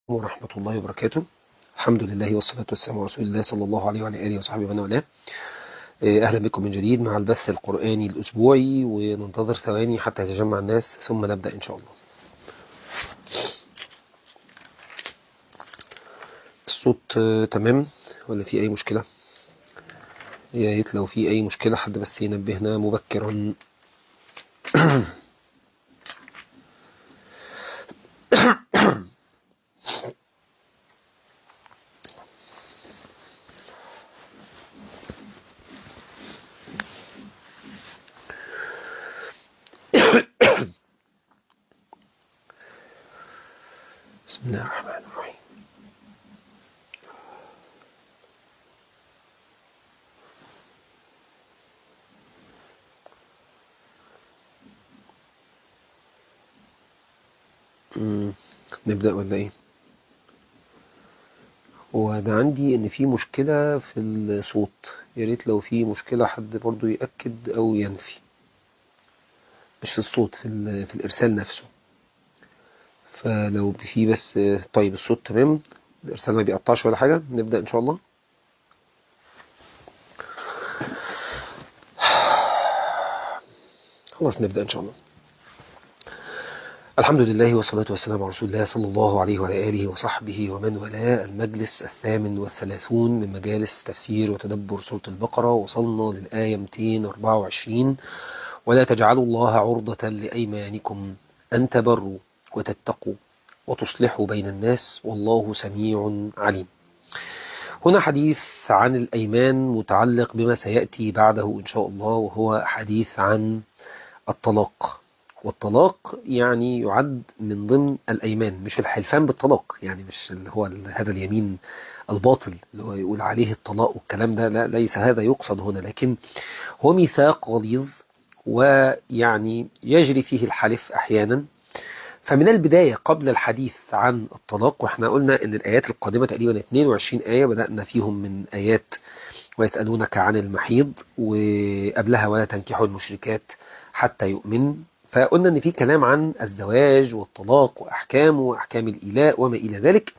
ورحمة الله وبركاته الحمد لله والصلاة والسلام على رسول الله صلى الله عليه وعلى آله وصحبه ومن والاه أهلا بكم من جديد مع البث القرآني الأسبوعي وننتظر ثواني حتى يتجمع الناس ثم نبدأ إن شاء الله الصوت تمام ولا في أي مشكلة يا ريت لو في أي مشكلة حد بس ينبهنا مبكرا بسم الله الرحمن الرحيم مم، نبدأ ولا ايه وانا عندي ان في مشكلة في الصوت يا ريت لو في مشكلة حد برضو يأكد او ينفي مش في الصوت في, ال- في الارسال نفسه فلو في بس طيب الصوت تمام الارسال ما بيقطعش ولا حاجة نبدأ ان شاء الله خلاص نبدأ ان شاء الله الحمد لله والصلاة والسلام على رسول الله صلى الله عليه وعلى آله وصحبه ومن والاه المجلس الثامن والثلاثون من مجالس تفسير وتدبر سورة البقرة وصلنا للآية 224 ولا تجعلوا الله عرضة لأيمانكم أن تبروا وتتقوا وتصلحوا بين الناس والله سميع عليم هنا حديث عن الأيمان متعلق بما سيأتي بعده إن شاء الله وهو حديث عن الطلاق والطلاق يعني يعد من ضمن الأيمان مش الحلفان بالطلاق يعني مش اللي هو ال- هذا اليمين الباطل اللي هو يقول عليه الطلاق والكلام ده لا ليس هذا يقصد هنا لكن هو ميثاق غليظ ويعني يجري فيه الحلف أحيانا فمن البداية قبل الحديث عن الطلاق واحنا قلنا ان الآيات القادمة تقريبا 22 آية بدأنا فيهم من آيات ويسألونك عن المحيض وقبلها ولا تنكحوا المشركات حتى يؤمن فقلنا ان في كلام عن الزواج والطلاق واحكامه واحكام الايلاء وما الى ذلك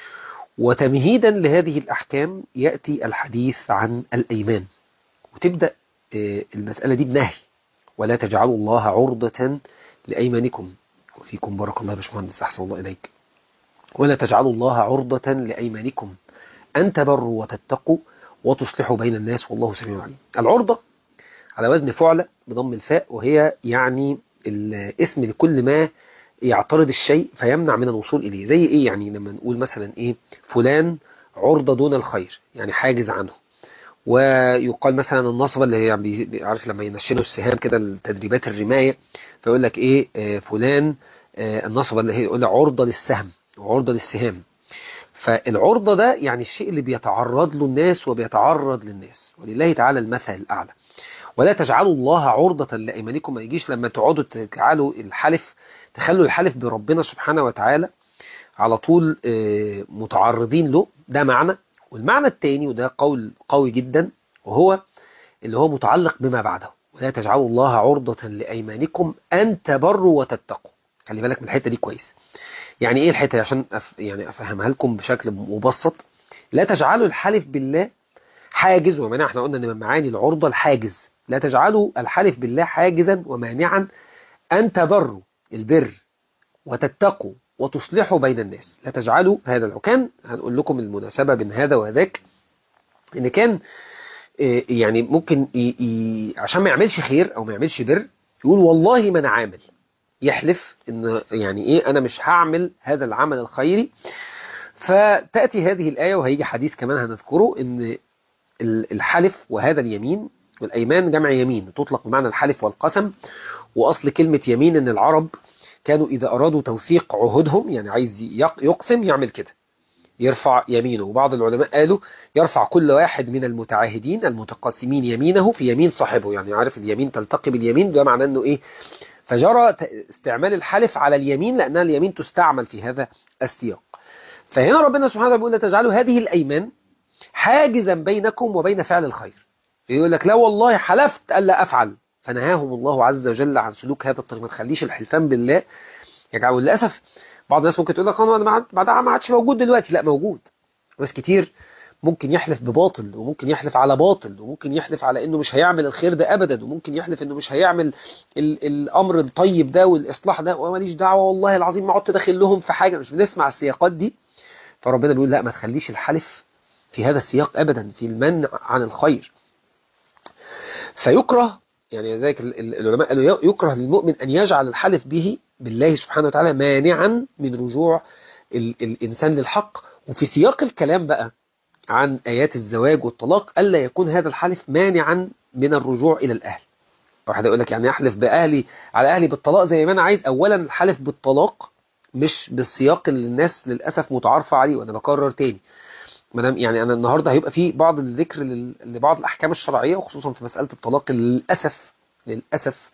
وتمهيدا لهذه الاحكام ياتي الحديث عن الايمان وتبدا آه، المساله دي بنهي ولا تجعلوا الله عرضه لايمانكم وفيكم بارك الله يا باشمهندس احسن الله اليك ولا تجعلوا الله عرضه لايمانكم ان تبروا وتتقوا وتصلحوا بين الناس والله سميع عليم العرضه على وزن فعلة بضم الفاء وهي يعني الاسم لكل ما يعترض الشيء فيمنع من الوصول إليه زي إيه يعني لما نقول مثلا إيه فلان عرضة دون الخير يعني حاجز عنه ويقال مثلا النصبة اللي هي يعني بي- عارف لما ينشنوا السهام كده التدريبات الرماية فيقول لك إيه آه، فلان آه، النصبة اللي هي يقول لك عرضة للسهم وعرضة للسهام فالعرضة ده يعني الشيء اللي بيتعرض له الناس وبيتعرض للناس ولله تعالى المثل الأعلى ولا تجعلوا الله عرضة لأيمانكم ما يجيش لما تقعدوا تجعلوا الحلف تخلوا الحلف بربنا سبحانه وتعالى على طول آه، متعرضين له ده معنى والمعنى التاني وده قول قوي جدا وهو اللي هو متعلق بما بعده ولا تجعلوا الله عرضة لأيمانكم أن تبروا وتتقوا خلي بالك من الحتة دي كويس يعني ايه الحتة دي عشان أف يعني افهمها لكم بشكل مبسط لا تجعلوا الحلف بالله حاجز ومانع احنا قلنا ان من معاني العرضة الحاجز لا تجعلوا الحلف بالله حاجزا ومانعا ان تبروا البر وتتقوا وتصلحوا بين الناس لا تجعلوا هذا لو كان هنقول لكم المناسبة بين هذا وذاك ان كان آه، يعني ممكن ي... ي... عشان ما يعملش خير او ما يعملش بر يقول والله ما انا عامل يحلف ان يعني ايه انا مش هعمل هذا العمل الخيري فتأتي هذه الآية وهيجي حديث كمان هنذكره ان ال- الحلف وهذا اليمين والأيمان جمع يمين تطلق بمعنى الحلف والقسم وأصل كلمة يمين ان العرب كانوا إذا أرادوا توثيق عهودهم يعني عايز يق- يقسم يعمل كده يرفع يمينه وبعض العلماء قالوا يرفع كل واحد من المتعاهدين المتقاسمين يمينه في يمين صاحبه يعني عارف اليمين تلتقي باليمين ده معناه انه ايه فجرى ت- استعمال الحلف على اليمين لأنها اليمين تستعمل في هذا السياق فهنا ربنا سبحانه وتعالى بيقول لا تجعلوا هذه الأيمان حاجزا بينكم وبين فعل الخير يقول لك لا والله حلفت ألا أفعل فنهاهم الله عز وجل عن سلوك هذا الطريق ما تخليش الحلفان بالله يجعل للأسف بعض الناس ممكن تقول لك انا ما عاد- بعدها ما عادش موجود دلوقتي لا موجود ناس كتير ممكن يحلف بباطل وممكن يحلف على باطل وممكن يحلف على انه مش هيعمل الخير ده ابدا وممكن يحلف انه مش هيعمل ال الامر الطيب ده والاصلاح ده وماليش دعوه والله العظيم ما عدت داخل لهم في حاجه مش بنسمع السياقات دي فربنا بيقول لا ما تخليش الحلف في هذا السياق ابدا في المنع عن الخير فيكره يعني ذلك ال- ال- العلماء قالوا يكره للمؤمن ان يجعل الحلف به بالله سبحانه وتعالى مانعا من رجوع ال الانسان للحق وفي سياق الكلام بقى عن ايات الزواج والطلاق الا يكون هذا الحلف مانعا من الرجوع الى الاهل واحد يقول لك يعني احلف باهلي على اهلي بالطلاق زي ما انا عايز اولا الحلف بالطلاق مش بالسياق اللي الناس للاسف متعارفه عليه وانا بكرر تاني ما دام يعني انا النهارده هيبقى في بعض الذكر لل- لبعض الاحكام الشرعيه وخصوصا في مساله الطلاق للاسف للاسف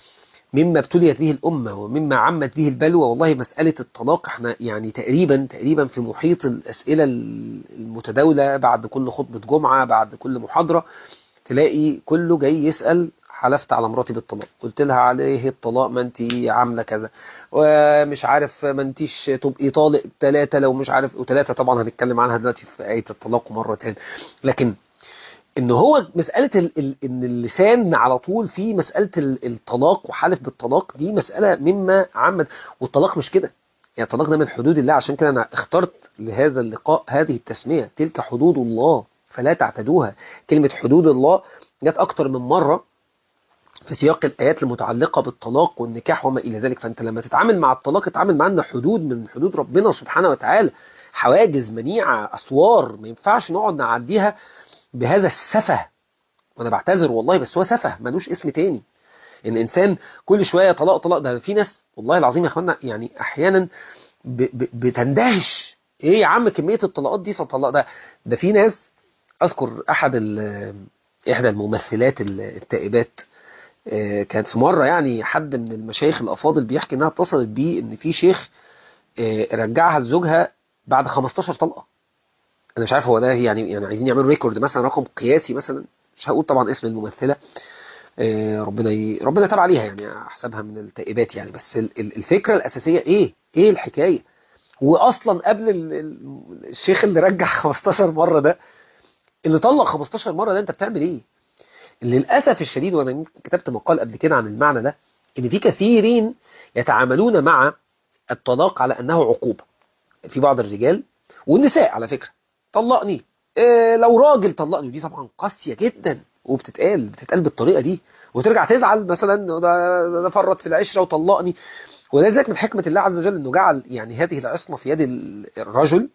مما ابتليت به الامه ومما عمت به البلوى والله مساله الطلاق احنا يعني تقريبا تقريبا في محيط الاسئله المتداوله بعد كل خطبه جمعه بعد كل محاضره تلاقي كله جاي يسال حلفت على مراتي بالطلاق قلت لها عليه الطلاق ما انت عامله كذا ومش عارف ما انتيش تبقي طالق ثلاثه لو مش عارف وثلاثه طبعا هنتكلم عنها دلوقتي في ايه الطلاق مره تاني لكن ان هو مساله ال ال ان اللسان على طول في مساله ال- الطلاق وحلف بالطلاق دي مساله مما عمد والطلاق مش كده يعني الطلاق ده من حدود الله عشان كده انا اخترت لهذا اللقاء هذه التسميه تلك حدود الله فلا تعتدوها كلمه حدود الله جت اكتر من مره في سياق الايات المتعلقه بالطلاق والنكاح وما الى ذلك فانت لما تتعامل مع الطلاق تتعامل مع انه حدود من حدود ربنا سبحانه وتعالى حواجز منيعه اسوار ما ينفعش نقعد نعديها بهذا السفه وانا بعتذر والله بس هو سفه ملوش اسم تاني ان انسان كل شويه طلاق طلاق ده في ناس والله العظيم يا اخوانا يعني احيانا ب ب بتندهش ايه يا عم كميه الطلاقات دي طلاق ده ده في ناس اذكر احد ال- احدى الممثلات ال- التائبات آه، كانت في مره يعني حد من المشايخ الافاضل بيحكي انها اتصلت بيه ان في شيخ آه، رجعها لزوجها بعد 15 طلقه انا مش عارف هو ده يعني يعني عايزين يعملوا ريكورد مثلا رقم قياسي مثلا مش هقول طبعا اسم الممثله آه، ربنا ي... ربنا تابع عليها يعني احسبها من التائبات يعني بس ال- ال- الفكره الاساسيه ايه ايه الحكايه واصلا قبل ال- ال- الشيخ اللي رجع 15 مره ده اللي طلق 15 مره ده انت بتعمل ايه للاسف الشديد وانا يمكن كتبت مقال قبل كده عن المعنى ده ان في كثيرين يتعاملون مع الطلاق على انه عقوبه في بعض الرجال والنساء على فكره طلقني إيه لو راجل طلقني ودي طبعا قاسيه جدا وبتتقال بتتقال بالطريقه دي وترجع تزعل مثلا إنه ده ده فرط في العشره وطلقني ولذلك من حكمه الله عز وجل انه جعل يعني هذه العصمه في يد ال- الرجل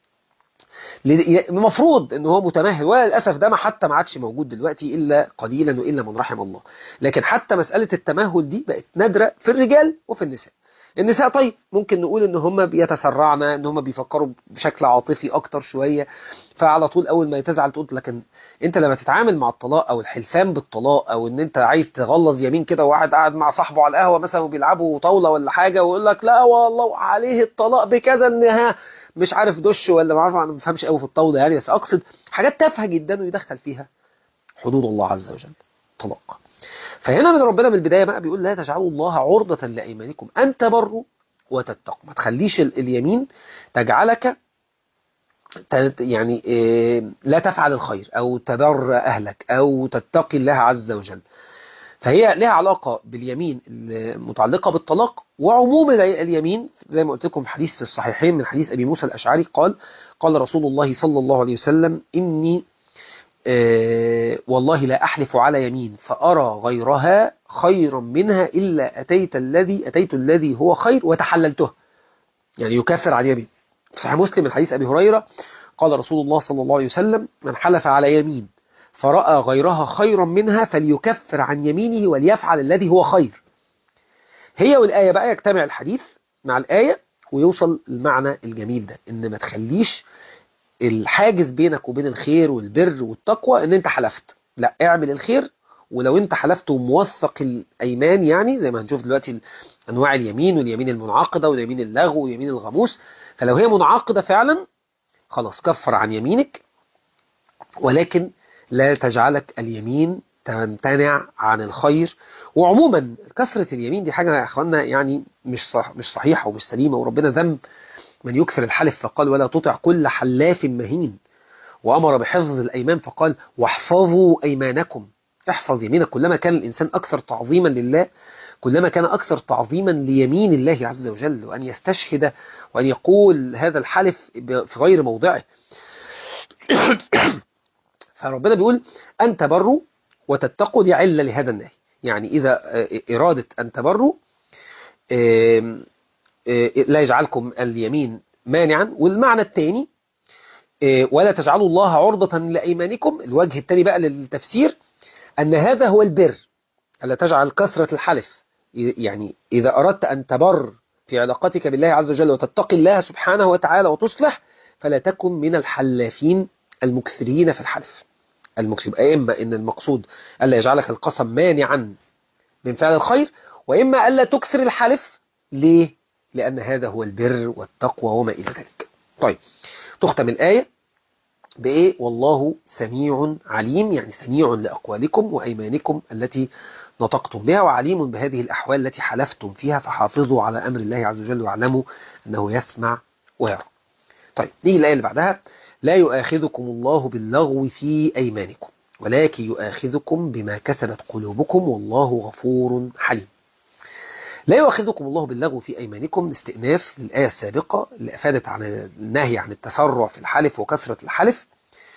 ل- المفروض ان هو متمهل وللاسف ده ما حتى ما عادش موجود دلوقتي الا قليلا والا من رحم الله لكن حتى مساله التمهل دي بقت نادره في الرجال وفي النساء النساء طيب ممكن نقول ان هم بيتسرعن ان هم بيفكروا بشكل عاطفي اكتر شويه فعلى طول اول ما تزعل تقول لكن انت لما تتعامل مع الطلاق او الحلفان بالطلاق او ان انت عايز تغلظ يمين كده وواحد قاعد مع صاحبه على القهوه مثلا وبيلعبوا طاوله ولا حاجه ويقول لك لا والله عليه الطلاق بكذا انها مش عارف دش ولا ما اعرف انا ما بفهمش قوي في الطاوله يعني بس اقصد حاجات تافهه جدا ويدخل فيها حدود الله عز وجل طلاق فهنا من ربنا من البدايه بقى بيقول لا تجعلوا الله عرضه لايمانكم ان تبروا وتتقوا ما تخليش ال- اليمين تجعلك ت- يعني إيه، لا تفعل الخير او تبر اهلك او تتقي الله عز وجل فهي لها علاقة باليمين المتعلقة بالطلاق وعموم ال- اليمين زي ما قلت لكم حديث في الصحيحين من حديث أبي موسى الأشعري قال قال رسول الله صلى الله عليه وسلم إني آه والله لا أحلف على يمين فأرى غيرها خيرا منها إلا أتيت الذي أتيت الذي هو خير وتحللته يعني يكفر عن يمين في صحيح مسلم من حديث أبي هريرة قال رسول الله صلى الله عليه وسلم من حلف على يمين فرأى غيرها خيرا منها فليكفر عن يمينه وليفعل الذي هو خير هي والآية بقى يجتمع الحديث مع الآية ويوصل المعنى الجميل ده ان ما تخليش الحاجز بينك وبين الخير والبر والتقوى ان انت حلفت لا اعمل الخير ولو انت حلفت وموثق الايمان يعني زي ما هنشوف دلوقتي انواع اليمين واليمين المنعقده واليمين اللغو واليمين الغموس فلو هي منعقده فعلا خلاص كفر عن يمينك ولكن لا تجعلك اليمين تمتنع عن الخير وعموما كثرة اليمين دي حاجة يا اخوانا يعني مش صح مش صحيحة ومش سليمة وربنا ذم من يكثر الحلف فقال ولا تطع كل حلاف مهين وأمر بحفظ الأيمان فقال واحفظوا أيمانكم احفظ يمينك كلما كان الإنسان أكثر تعظيما لله كلما كان أكثر تعظيما ليمين الله عز وجل وأن يستشهد وأن يقول هذا الحلف في غير موضعه فربنا بيقول أن تبروا وتتقوا دي علة لهذا النهي يعني إذا إرادة أن تبروا لا يجعلكم اليمين مانعا والمعنى الثاني ولا تجعلوا الله عرضة لأيمانكم الوجه الثاني بقى للتفسير أن هذا هو البر ألا تجعل كثرة الحلف يعني إذا أردت أن تبر في علاقتك بالله عز وجل وتتقي الله سبحانه وتعالى وتصلح فلا تكن من الحلافين المكثرين في الحلف المكثر يبقى إما إن المقصود ألا يجعلك القسم مانعا من فعل الخير وإما ألا تكثر الحلف ليه؟ لأن هذا هو البر والتقوى وما إلى ذلك طيب تختم الآية بإيه والله سميع عليم يعني سميع لأقوالكم وأيمانكم التي نطقتم بها وعليم بهذه الأحوال التي حلفتم فيها فحافظوا على أمر الله عز وجل واعلموا أنه يسمع ويرى طيب نيجي الآية اللي بعدها لا يؤاخذكم الله باللغو في أيمانكم ولكن يؤاخذكم بما كسبت قلوبكم والله غفور حليم لا يؤاخذكم الله باللغو في أيمانكم استئناف للآية السابقة اللي أفادت عن النهي عن التسرع في الحلف وكثرة الحلف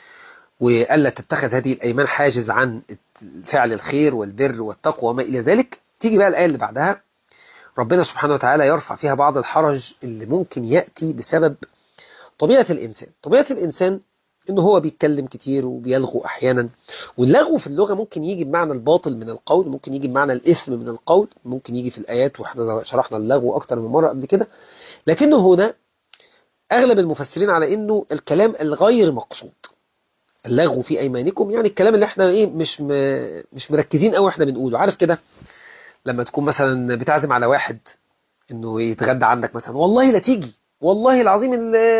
وألا تتخذ هذه الأيمان حاجز عن فعل الخير والبر والتقوى وما إلى ذلك تيجي بقى الآية اللي بعدها ربنا سبحانه وتعالى يرفع فيها بعض الحرج اللي ممكن يأتي بسبب طبيعة الإنسان طبيعة الإنسان إنه هو بيتكلم كتير وبيلغو أحيانا واللغو في اللغة ممكن يجي بمعنى الباطل من القول ممكن يجي بمعنى الإثم من القول ممكن يجي في الآيات وإحنا شرحنا اللغو أكتر من مرة قبل كده لكنه هنا أغلب المفسرين على إنه الكلام الغير مقصود اللغو في أيمانكم يعني الكلام اللي إحنا إيه مش م... مش مركزين قوي إحنا بنقوله عارف كده لما تكون مثلا بتعزم على واحد إنه يتغدى عندك مثلا والله لا تيجي والله العظيم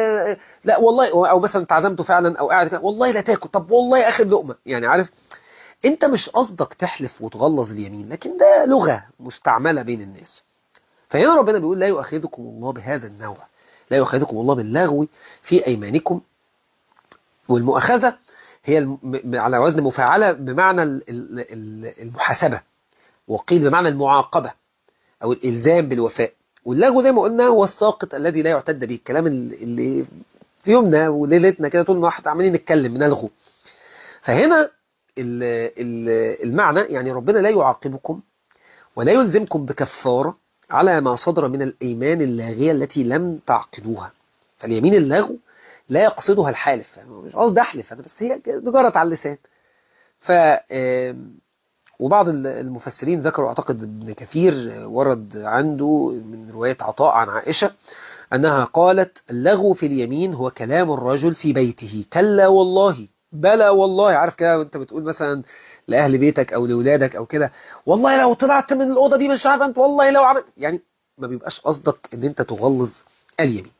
لا والله او مثلا تعزمته فعلا او قاعد والله لا تاكل طب والله اخر لقمه يعني عارف انت مش قصدك تحلف وتغلظ اليمين لكن ده لغه مستعمله بين الناس فهنا ربنا بيقول لا يؤاخذكم الله بهذا النوع لا يؤاخذكم الله باللغو في ايمانكم والمؤاخذه هي على وزن مفاعله بمعنى المحاسبه وقيل بمعنى المعاقبه او الالزام بالوفاء واللغو زي ما قلنا هو الساقط الذي لا يعتد به الكلام اللي في يومنا وليلتنا كده طول ما احنا عمالين نتكلم نلغو فهنا المعنى يعني ربنا لا يعاقبكم ولا يلزمكم بكفارة على ما صدر من الأيمان اللاغية التي لم تعقدوها فاليمين اللغو لا يقصدها الحالف مش قصدي أحلف أنا بس هي جرت على اللسان ف وبعض المفسرين ذكروا أعتقد ابن كثير ورد عنده من رواية عطاء عن عائشة أنها قالت اللغو في اليمين هو كلام الرجل في بيته كلا والله بلى والله عارف كده وانت بتقول مثلا لأهل بيتك أو لأولادك أو كده والله لو طلعت من الأوضة دي مش عارف أنت والله لو عملت يعني ما بيبقاش قصدك أن أنت تغلظ اليمين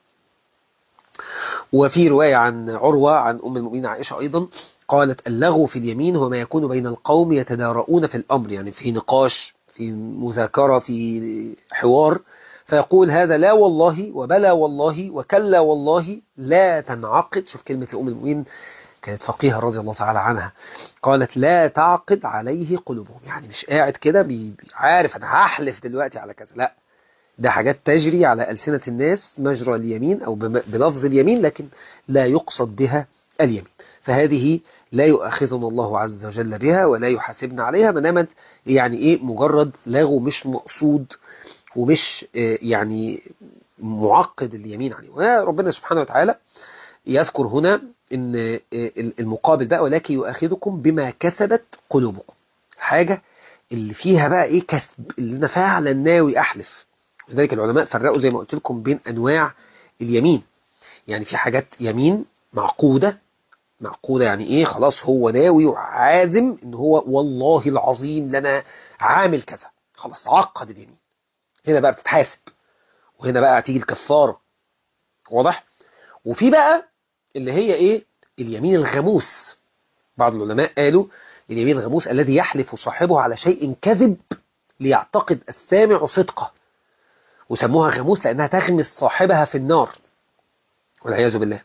وفي رواية عن عروة عن أم المؤمنين عائشة أيضا قالت اللغو في اليمين هو ما يكون بين القوم يتدارؤون في الأمر يعني في نقاش في مذاكرة في حوار فيقول هذا لا والله وبلا والله وكلا والله لا تنعقد شوف كلمة أم المؤمنين كانت فقيهة رضي الله تعالى عنها قالت لا تعقد عليه قلوبهم يعني مش قاعد كده عارف أنا هحلف دلوقتي على كذا لا ده حاجات تجري على ألسنة الناس مجرى اليمين أو بلفظ اليمين لكن لا يقصد بها اليمين فهذه لا يؤاخذنا الله عز وجل بها ولا يحاسبنا عليها ما دامت يعني ايه مجرد لغو مش مقصود ومش يعني معقد اليمين عليه وربنا سبحانه وتعالى يذكر هنا ان المقابل بقى ولكن يؤاخذكم بما كسبت قلوبكم حاجة اللي فيها بقى ايه كسب اللي انا فعلا ناوي احلف لذلك العلماء فرقوا زي ما قلت لكم بين انواع اليمين يعني في حاجات يمين معقودة معقودة يعني ايه خلاص هو ناوي وعازم ان هو والله العظيم لنا عامل كذا خلاص عقد اليمين هنا بقى بتتحاسب وهنا بقى هتيجي الكفارة واضح وفي بقى اللي هي ايه اليمين الغموس بعض العلماء قالوا اليمين الغموس الذي يحلف صاحبه على شيء كذب ليعتقد السامع صدقه وسموها غموس لأنها تغمس صاحبها في النار والعياذ بالله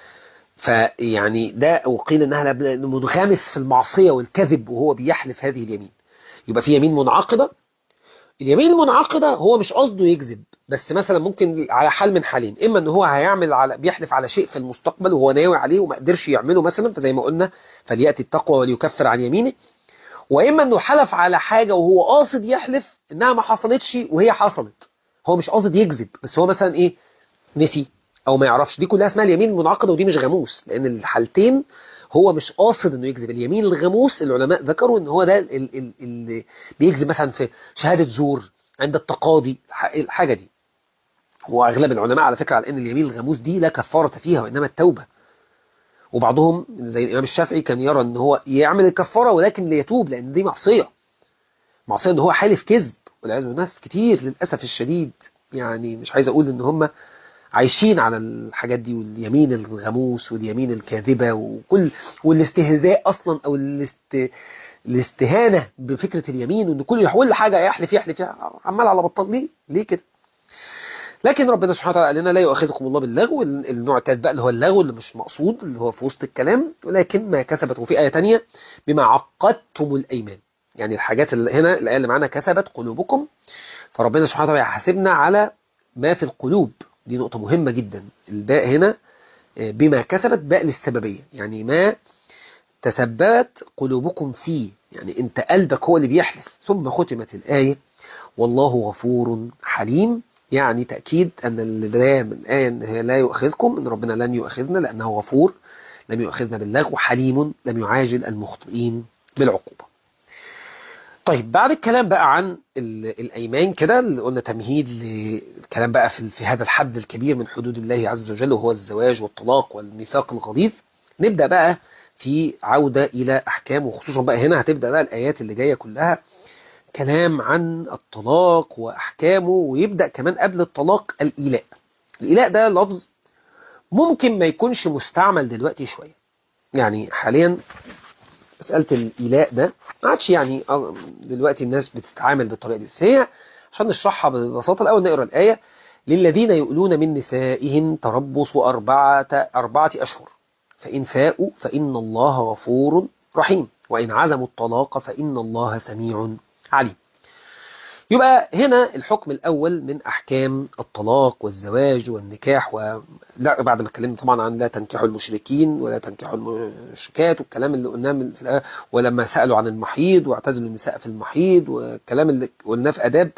فيعني ده وقيل انها منغمس في المعصية والكذب وهو بيحلف هذه اليمين يبقى في يمين منعقدة اليمين المنعقدة هو مش قصده يكذب بس مثلا ممكن على حال من حالين اما ان هو هيعمل على بيحلف على شيء في المستقبل وهو ناوي عليه وما قدرش يعمله مثلا فزي ما قلنا فلياتي التقوى وليكفر عن يمينه واما انه حلف على حاجة وهو قاصد يحلف انها ما حصلتش وهي حصلت هو مش قاصد يكذب بس هو مثلا ايه نسي او ما يعرفش دي كلها اسمها اليمين المنعقده ودي مش غموس لان الحالتين هو مش قاصد انه يكذب اليمين الغموس العلماء ذكروا ان هو ده اللي بيكذب مثلا في شهاده زور عند التقاضي الحاجه دي واغلب العلماء على فكره على ان اليمين الغموس دي لا كفاره فيها وانما التوبه وبعضهم زي الامام الشافعي كان يرى ان هو يعمل الكفاره ولكن ليتوب لان دي معصيه معصيه ان هو حالف كذب والعياذ بالله ناس كتير للاسف الشديد يعني مش عايز اقول ان هم عايشين على الحاجات دي واليمين الغموس واليمين الكاذبه وكل والاستهزاء اصلا او الاست الاستهانه بفكره اليمين وان كل كل حاجه يحلف يحلف عمال على بطال ليه؟ ليه كده؟ لكن ربنا سبحانه وتعالى قال لنا لا يؤاخذكم الله باللغو النوع الثالث بقى اللي هو اللغو اللي مش مقصود اللي هو في وسط الكلام ولكن ما كسبت وفي ايه ثانيه بما عقدتم الايمان يعني الحاجات اللي هنا الآية اللي معانا كسبت قلوبكم فربنا سبحانه وتعالى يحاسبنا على ما في القلوب دي نقطة مهمة جدا الباء هنا بما كسبت باء للسببية يعني ما تسببت قلوبكم فيه يعني انت قلبك هو اللي بيحلف ثم ختمت الآية والله غفور حليم يعني تأكيد أن البداية من الآية أن هي لا يؤخذكم أن ربنا لن يؤخذنا لأنه غفور لم يؤخذنا باللغو حليم لم يعاجل المخطئين بالعقوبة طيب بعد الكلام بقى عن الأيمان كده اللي قلنا تمهيد للكلام بقى في, في هذا الحد الكبير من حدود الله عز وجل وهو الزواج والطلاق والميثاق الغليظ نبدأ بقى في عودة إلى أحكام وخصوصا بقى هنا هتبدأ بقى الآيات اللي جاية كلها كلام عن الطلاق وأحكامه ويبدأ كمان قبل الطلاق الإيلاء الإيلاء ده لفظ ممكن ما يكونش مستعمل دلوقتي شوية يعني حاليا مسألة الإيلاء ده ما عادش يعني دلوقتي الناس بتتعامل بالطريقة دي بس هي عشان نشرحها ببساطة الأول نقرأ الآية للذين يؤلون من نسائهم تربص أربعة, أربعة أشهر فإن فاءوا فإن الله غفور رحيم وإن عزموا الطلاق فإن الله سميع عليم يبقى هنا الحكم الأول من أحكام الطلاق والزواج والنكاح و... لا بعد ما اتكلمنا طبعا عن لا تنكحوا المشركين ولا تنكحوا المشركات والكلام اللي قلناه من في الآية ولما سألوا عن المحيض واعتزلوا النساء في المحيض والكلام اللي قلناه في آداب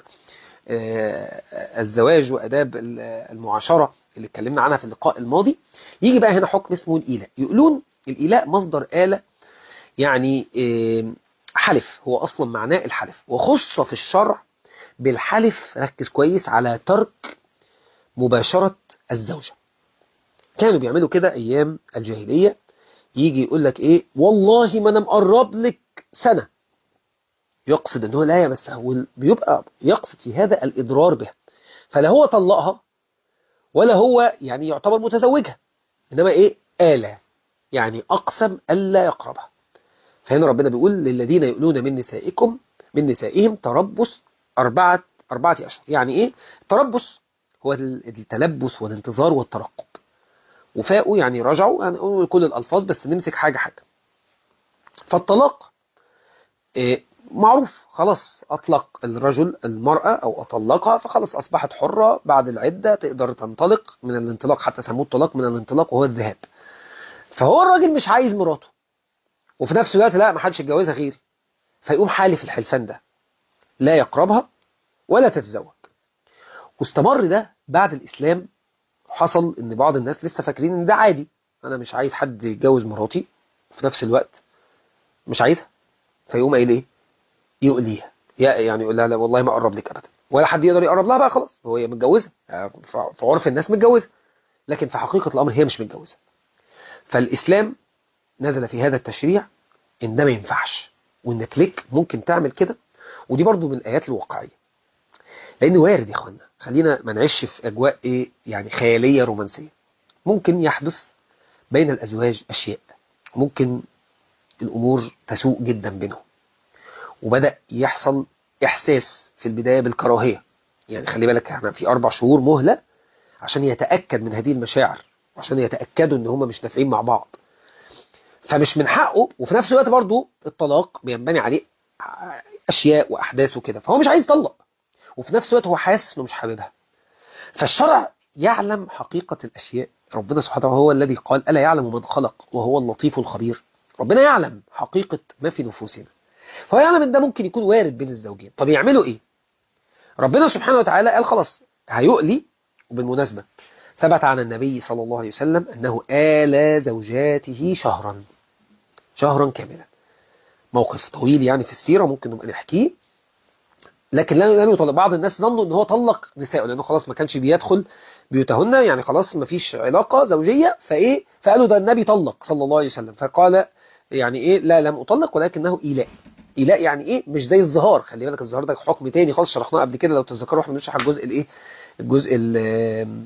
الزواج وآداب المعاشرة اللي اتكلمنا عنها في اللقاء الماضي يجي بقى هنا حكم اسمه الإيلاء يقولون الإيلاء مصدر آلة يعني حلف هو أصلا معناه الحلف وخص في الشرع بالحلف ركز كويس على ترك مباشرة الزوجة كانوا بيعملوا كده أيام الجاهلية يجي يقول لك إيه والله ما أنا مقرب لك سنة يقصد أنه لا بس هو بيبقى يقصد في هذا الإضرار بها فلا هو طلقها ولا هو يعني يعتبر متزوجها إنما إيه آلة يعني أقسم ألا يقربها فهنا ربنا بيقول للذين يؤلون من نسائكم من نسائهم تربص أربعة أربعة أشهر يعني إيه التربص هو التلبس والانتظار والترقب وفاءوا يعني رجعوا يعني نقول كل الألفاظ بس نمسك حاجة حاجة فالطلاق إيه معروف خلاص أطلق الرجل المرأة أو أطلقها فخلاص أصبحت حرة بعد العدة تقدر تنطلق من الانطلاق حتى سموه الطلاق من الانطلاق وهو الذهاب فهو الراجل مش عايز مراته وفي نفس الوقت لا ما حدش يتجوزها غيري فيقوم حالف الحلفان ده لا يقربها ولا تتزوج واستمر ده بعد الإسلام حصل ان بعض الناس لسه فاكرين ان ده عادي انا مش عايز حد يتجوز مراتي في نفس الوقت مش عايزها فيقوم قايل ايه يؤليها يعني يقول لها لا والله ما اقرب لك ابدا ولا حد يقدر يقرب لها بقى خلاص هو هي متجوزه في عرف الناس متجوزه لكن في حقيقه الامر هي مش متجوزه فالاسلام نزل في هذا التشريع ان ده ما ينفعش وانك لك ممكن تعمل كده ودي برضو من الايات الواقعيه لان وارد يا اخوانا خلينا ما نعيش في اجواء ايه يعني خياليه رومانسيه ممكن يحدث بين الازواج اشياء ممكن الأمور تسوء جدا بينهم وبدأ يحصل إحساس في البداية بالكراهية يعني خلي بالك احنا في أربع شهور مهلة عشان يتأكد من هذه المشاعر عشان يتأكدوا ان هم مش نافعين مع بعض فمش من حقه وفي نفس الوقت برضه الطلاق بينبني عليه اشياء واحداث وكده فهو مش عايز يطلق وفي نفس الوقت هو حاسس انه مش حاببها فالشرع يعلم حقيقة الاشياء ربنا سبحانه وتعالى هو الذي قال الا يعلم من خلق وهو اللطيف الخبير ربنا يعلم حقيقة ما في نفوسنا فهو يعلم ان ده ممكن يكون وارد بين الزوجين طب يعملوا ايه ربنا سبحانه وتعالى قال خلاص هيؤلي وبالمناسبة ثبت عن النبي صلى الله عليه وسلم أنه آلى زوجاته شهرا شهرا كاملا موقف طويل يعني في السيرة ممكن نبقى نحكيه لكن لم يطلق بعض الناس ظنوا ان هو طلق نسائه لانه خلاص ما كانش بيدخل بيوتهن يعني خلاص ما فيش علاقة زوجية فايه فقالوا ده النبي طلق صلى الله عليه وسلم فقال يعني ايه لا لم اطلق ولكنه ايلاء ايلاء يعني ايه مش زي الظهار خلي بالك الظهار ده حكم تاني خالص شرحناه قبل كده لو تتذكروا احنا بنشرح الجزء الايه الجزء ال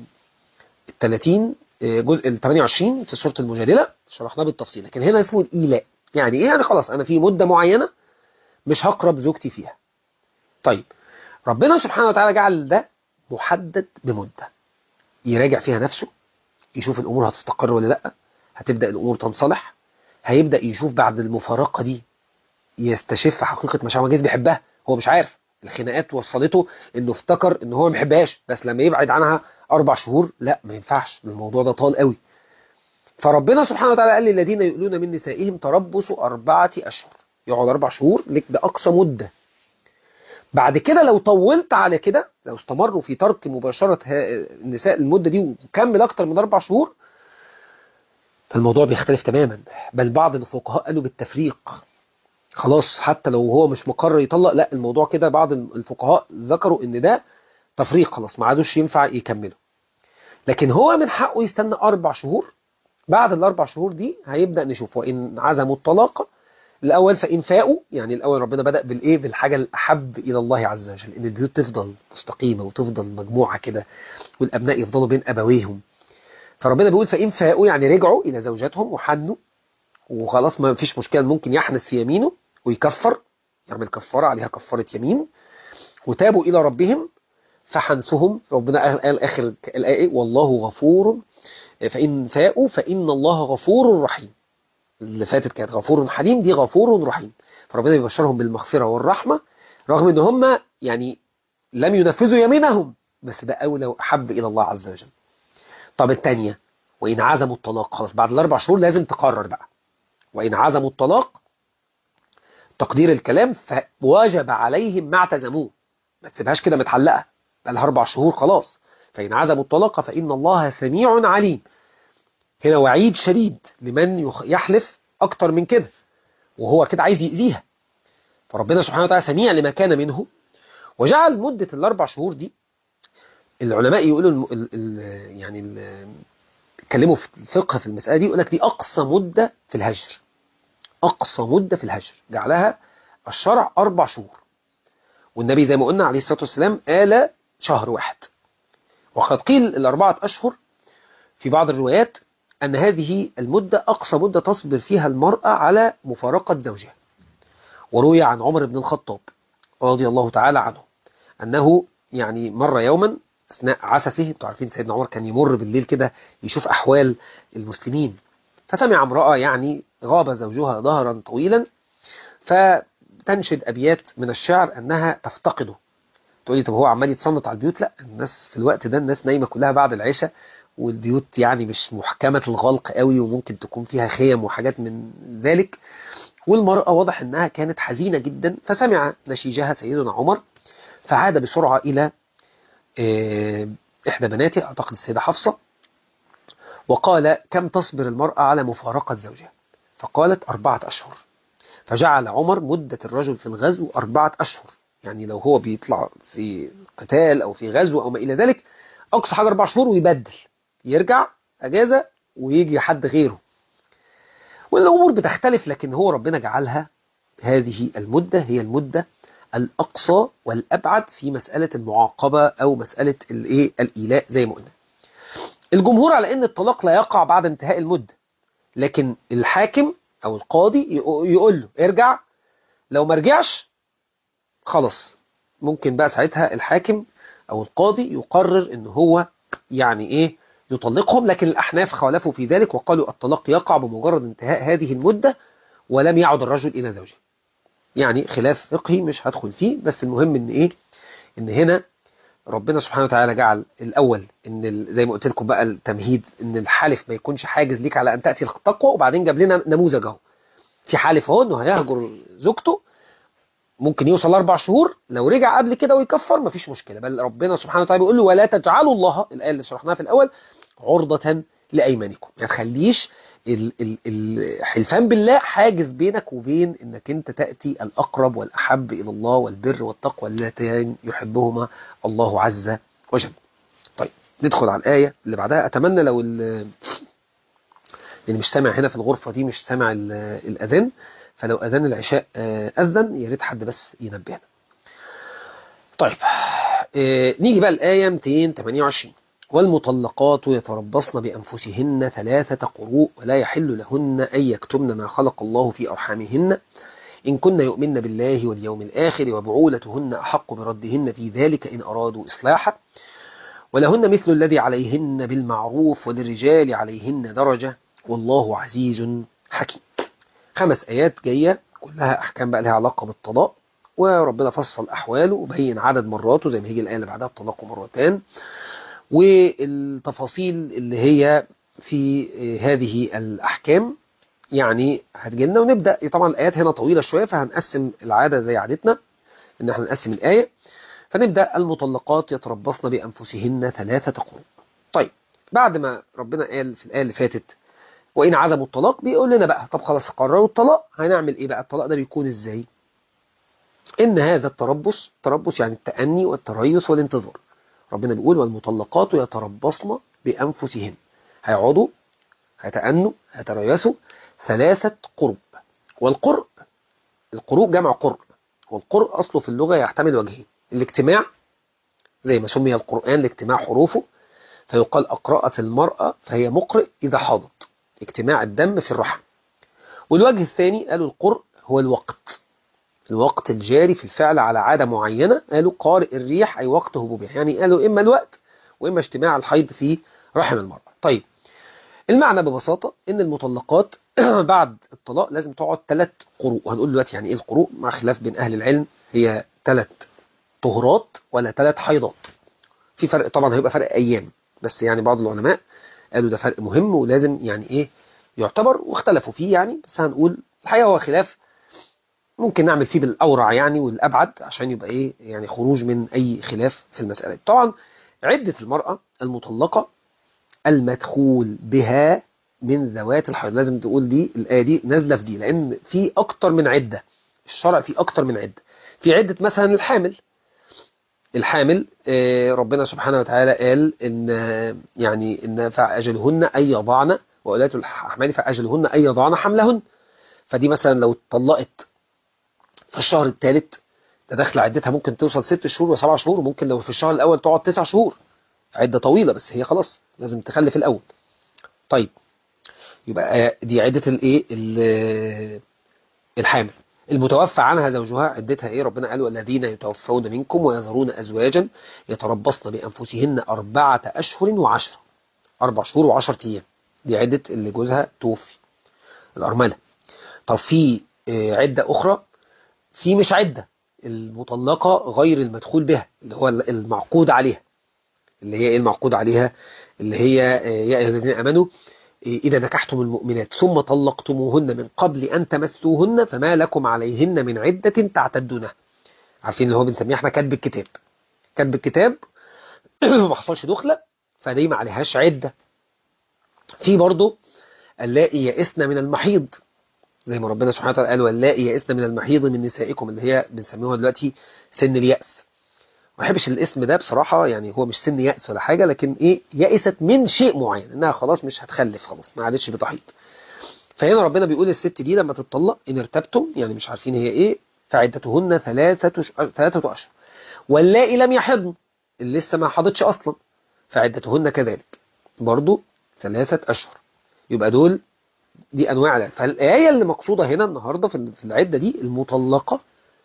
30 جزء ال 28 في سوره المجادله شرحناه بالتفصيل لكن هنا اسمه الايلاء يعني ايه يعني خلاص انا في مده معينه مش هقرب زوجتي فيها طيب ربنا سبحانه وتعالى جعل ده محدد بمده يراجع فيها نفسه يشوف الامور هتستقر ولا لا هتبدا الامور تنصلح هيبدا يشوف بعد المفارقه دي يستشف حقيقه مشاعر جدا بيحبها هو مش عارف الخناقات وصلته انه افتكر ان هو ما بيحبهاش بس لما يبعد عنها اربع شهور لا ما ينفعش الموضوع ده طال قوي فربنا سبحانه وتعالى قال للذين يؤلون من نسائهم تربصوا أربعة أشهر يقعد أربع شهور لك ده أقصى مدة بعد كده لو طولت على كده لو استمروا في ترك مباشرة النساء المدة دي وكمل أكتر من أربع شهور فالموضوع بيختلف تماما بل بعض الفقهاء قالوا بالتفريق خلاص حتى لو هو مش مقرر يطلق لا الموضوع كده بعض الفقهاء ذكروا ان ده تفريق خلاص ما عادوش ينفع يكملوا لكن هو من حقه يستنى اربع شهور بعد الاربع شهور دي هيبدا نشوف وان عزموا الطلاق الاول فان فاقوا يعني الاول ربنا بدا بالايه بالحاجه الاحب الى الله عز وجل ان البيوت تفضل مستقيمه وتفضل مجموعه كده والابناء يفضلوا بين ابويهم فربنا بيقول فان فاقوا يعني رجعوا الى زوجاتهم وحنوا وخلاص ما فيش مشكله ممكن يحنث في يمينه ويكفر يعمل كفاره عليها كفاره يمين وتابوا الى ربهم فحنثهم ربنا قال اخر الايه والله غفور فان فاءوا فان الله غفور رحيم اللي فاتت كانت غفور حليم دي غفور رحيم فربنا بيبشرهم بالمغفره والرحمه رغم ان هم يعني لم ينفذوا يمينهم بس ده اولى واحب الى الله عز وجل طب الثانيه وان عزموا الطلاق خلاص بعد الاربع شهور لازم تقرر بقى وإن عزموا الطلاق تقدير الكلام فواجب عليهم ما اعتزموه ما تسيبهاش كده متعلقة بقى أربع شهور خلاص فإن عزموا الطلاق فإن الله سميع عليم هنا وعيد شديد لمن يحلف أكتر من كده وهو كده عايز يأذيها فربنا سبحانه وتعالى سميع لما كان منه وجعل مدة الأربع شهور دي العلماء يقولوا ال ال ال يعني ال اتكلموا في الفقه في المسألة دي يقول لك دي أقصى مدة في الهجر أقصى مدة في الهجر جعلها الشرع أربع شهور والنبي زي ما قلنا عليه الصلاة والسلام قال شهر واحد وقد قيل الأربعة أشهر في بعض الروايات أن هذه المدة أقصى مدة تصبر فيها المرأة على مفارقة زوجها وروي عن عمر بن الخطاب رضي الله تعالى عنه أنه يعني مر يوما أثناء عسسه انتوا عارفين سيدنا عمر كان يمر بالليل كده يشوف أحوال المسلمين فسمع امرأة يعني غاب زوجها ظهرا طويلا فتنشد أبيات من الشعر أنها تفتقده تقولي طب هو عمال يتصنت على البيوت لا الناس في الوقت ده الناس نايمة كلها بعد العشاء والبيوت يعني مش محكمة الغلق قوي وممكن تكون فيها خيم وحاجات من ذلك والمرأة واضح أنها كانت حزينة جدا فسمع نشيجها سيدنا عمر فعاد بسرعة إلى إحدى بناته أعتقد السيدة حفصة وقال كم تصبر المرأة على مفارقة زوجها فقالت أربعة أشهر فجعل عمر مدة الرجل في الغزو أربعة أشهر يعني لو هو بيطلع في قتال أو في غزو أو ما إلى ذلك أقصى حاجة أربع شهور ويبدل يرجع أجازة ويجي حد غيره والأمور بتختلف لكن هو ربنا جعلها هذه المدة هي المدة الأقصى والأبعد في مسألة المعاقبة أو مسألة الإيه الإيلاء زي ما قلنا الجمهور على أن الطلاق لا يقع بعد انتهاء المدة لكن الحاكم او القاضي يقول له ارجع لو ما رجعش خلاص ممكن بقى ساعتها الحاكم او القاضي يقرر ان هو يعني ايه يطلقهم لكن الاحناف خالفوا في ذلك وقالوا الطلاق يقع بمجرد انتهاء هذه المدة ولم يعد الرجل الى زوجه يعني خلاف فقهي مش هدخل فيه بس المهم ان ايه ان هنا ربنا سبحانه وتعالى جعل الاول ان زي ما قلت لكم بقى التمهيد ان الحالف ما يكونش حاجز ليك على ان تاتي التقوى وبعدين جاب لنا نموذج اهو في حالف اهو انه هيهجر زوجته ممكن يوصل اربع شهور لو رجع قبل كده ويكفر مفيش مشكله بل ربنا سبحانه وتعالى بيقول له ولا تجعلوا الله الايه اللي شرحناها في الاول عرضه لايمانكم ما يعني تخليش الحلفان بالله حاجز بينك وبين انك انت تاتي الاقرب والاحب الى الله والبر والتقوى اللتين يحبهما الله عز وجل. طيب ندخل على الايه اللي بعدها اتمنى لو اللي مش سامع هنا في الغرفه دي مش سامع الاذان فلو اذان العشاء اذن يا ريت حد بس ينبهنا. طيب نيجي بقى الايه 228 والمطلقات يتربصن بأنفسهن ثلاثة قروء ولا يحل لهن أن يكتمن ما خلق الله في أرحامهن إن كن يؤمن بالله واليوم الآخر وبعولتهن أحق بردهن في ذلك إن أرادوا إصلاحا ولهن مثل الذي عليهن بالمعروف وللرجال عليهن درجة والله عزيز حكيم خمس آيات جاية كلها أحكام بقى لها علاقة بالطلاق وربنا فصل أحواله وبين عدد مراته زي ما هيجي الآية اللي بعدها الطلاق مرتان والتفاصيل اللي هي في هذه الأحكام يعني هتجيلنا ونبدأ طبعا الآيات هنا طويلة شوية فهنقسم العادة زي عادتنا إن احنا نقسم الآية فنبدأ المطلقات يتربصن بأنفسهن ثلاثة قروء طيب بعد ما ربنا قال في الآية اللي فاتت وإن عزموا الطلاق بيقول لنا بقى طب خلاص قرروا الطلاق هنعمل إيه بقى الطلاق ده بيكون إزاي إن هذا التربص تربص يعني التأني والتريث والانتظار ربنا بيقول والمطلقات يتربصن بأنفسهن هيقعدوا هيتأنوا هيتريثوا ثلاثة قرب والقرب القروب جمع قرب والقرب أصله في اللغة يحتمل وجهين الاجتماع زي ما سمي القرآن لاجتماع حروفه فيقال أقرأت المرأة فهي مقرئ إذا حاضت اجتماع الدم في الرحم والوجه الثاني قالوا القرء هو الوقت الوقت الجاري في الفعل على عادة معينة قالوا قارئ الريح أي وقت هبوبها يعني قالوا إما الوقت وإما اجتماع الحيض في رحم المرأة طيب المعنى ببساطة إن المطلقات بعد الطلاق لازم تقعد ثلاث قروء وهنقول دلوقتي يعني إيه القروء مع خلاف بين أهل العلم هي ثلاث طهرات ولا ثلاث حيضات في فرق طبعا هيبقى فرق أيام بس يعني بعض العلماء قالوا ده فرق مهم ولازم يعني إيه يعتبر واختلفوا فيه يعني بس هنقول الحقيقة هو خلاف ممكن نعمل فيه بالأورع يعني والأبعد عشان يبقى إيه يعني خروج من أي خلاف في المسألة طبعا عدة المرأة المطلقة المدخول بها من ذوات الحيض لازم تقول دي الآية دي نازلة في دي لأن في أكتر من عدة الشرع في أكتر من عدة في عدة مثلا الحامل الحامل ربنا سبحانه وتعالى قال إن يعني إن فأجلهن أن يضعن وأولاة الأحمال فأجلهن أن يضعن حملهن فدي مثلا لو اتطلقت في الشهر الثالث ده داخل عدتها ممكن توصل ست شهور وسبع شهور وممكن لو في الشهر الأول تقعد تسع شهور عدة طويلة بس هي خلاص لازم تخلف الأول طيب يبقى دي عدة الايه الحامل المتوفى عنها زوجها عدتها ايه ربنا قال والذين يتوفون منكم ويذرون ازواجا يتربصن بانفسهن اربعة اشهر وعشرة اربع شهور وعشرة ايام دي عدة اللي جوزها توفي الارملة طب في عدة اخرى في مش عدة المطلقة غير المدخول بها اللي هو المعقود عليها اللي هي ايه المعقود عليها اللي هي يا ايها الذين امنوا إذا نكحتم المؤمنات ثم طلقتموهن من قبل أن تمسوهن فما لكم عليهن من عدة تعتدونها عارفين اللي هو بنسميه احنا كاتب الكتاب كاتب الكتاب ما حصلش دخلة فدي ما عليهاش عدة في برضه اللائي يئسن من المحيض زي ما ربنا سبحانه وتعالى قال واللائي يئسن من المحيض من نسائكم اللي هي بنسميها دلوقتي سن اليأس ما بحبش الاسم ده بصراحة يعني هو مش سن يأس ولا حاجة لكن ايه يأست من شيء معين انها خلاص مش هتخلف خلاص ما عادتش بتحيض فهنا ربنا بيقول الست دي لما تتطلق ان ارتبتم يعني مش عارفين هي ايه فعدتهن ثلاثة ثلاثة أشهر واللائي لم يحضن اللي لسه ما حضتش أصلا فعدتهن كذلك برضو ثلاثة أشهر يبقى دول دي انواع العدة. فالايه اللي مقصوده هنا النهارده في في العده دي المطلقه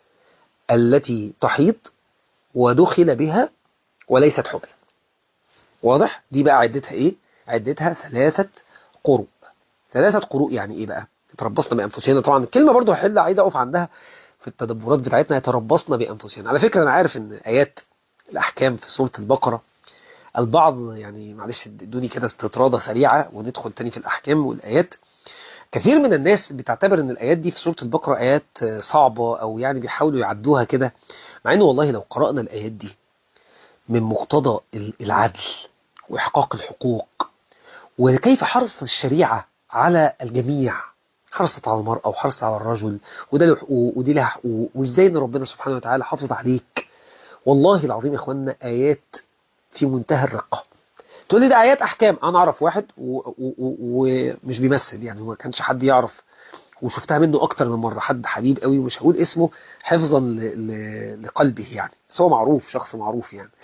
التي تحيض ودخل بها وليست حبلى واضح دي بقى عدتها ايه عدتها ثلاثه قروء ثلاثه قروء يعني ايه بقى تربصنا بانفسنا طبعا الكلمه برضو هحل عايز اقف عندها في التدبرات بتاعتنا يتربصنا بانفسنا على فكره انا عارف ان ايات الاحكام في سوره البقره البعض يعني معلش ادوني كده استطراده سريعه وندخل تاني في الاحكام والايات كثير من الناس بتعتبر ان الايات دي في سوره البقره ايات صعبه او يعني بيحاولوا يعدوها كده مع انه والله لو قرانا الايات دي من مقتضى العدل واحقاق الحقوق وكيف حرص الشريعه على الجميع حرصت على المرأة وحرصت على الرجل وده له حقوق ودي لها حقوق وازاي ان ربنا سبحانه وتعالى حافظ عليك والله العظيم يا اخوانا ايات في منتهى الرقة تقول لي ده ايات احكام انا اعرف واحد ومش بيمثل يعني ما كانش حد يعرف وشفتها منه اكتر من مرة حد حبيب قوي ومش هقول اسمه حفظا لقلبه يعني بس هو معروف شخص معروف يعني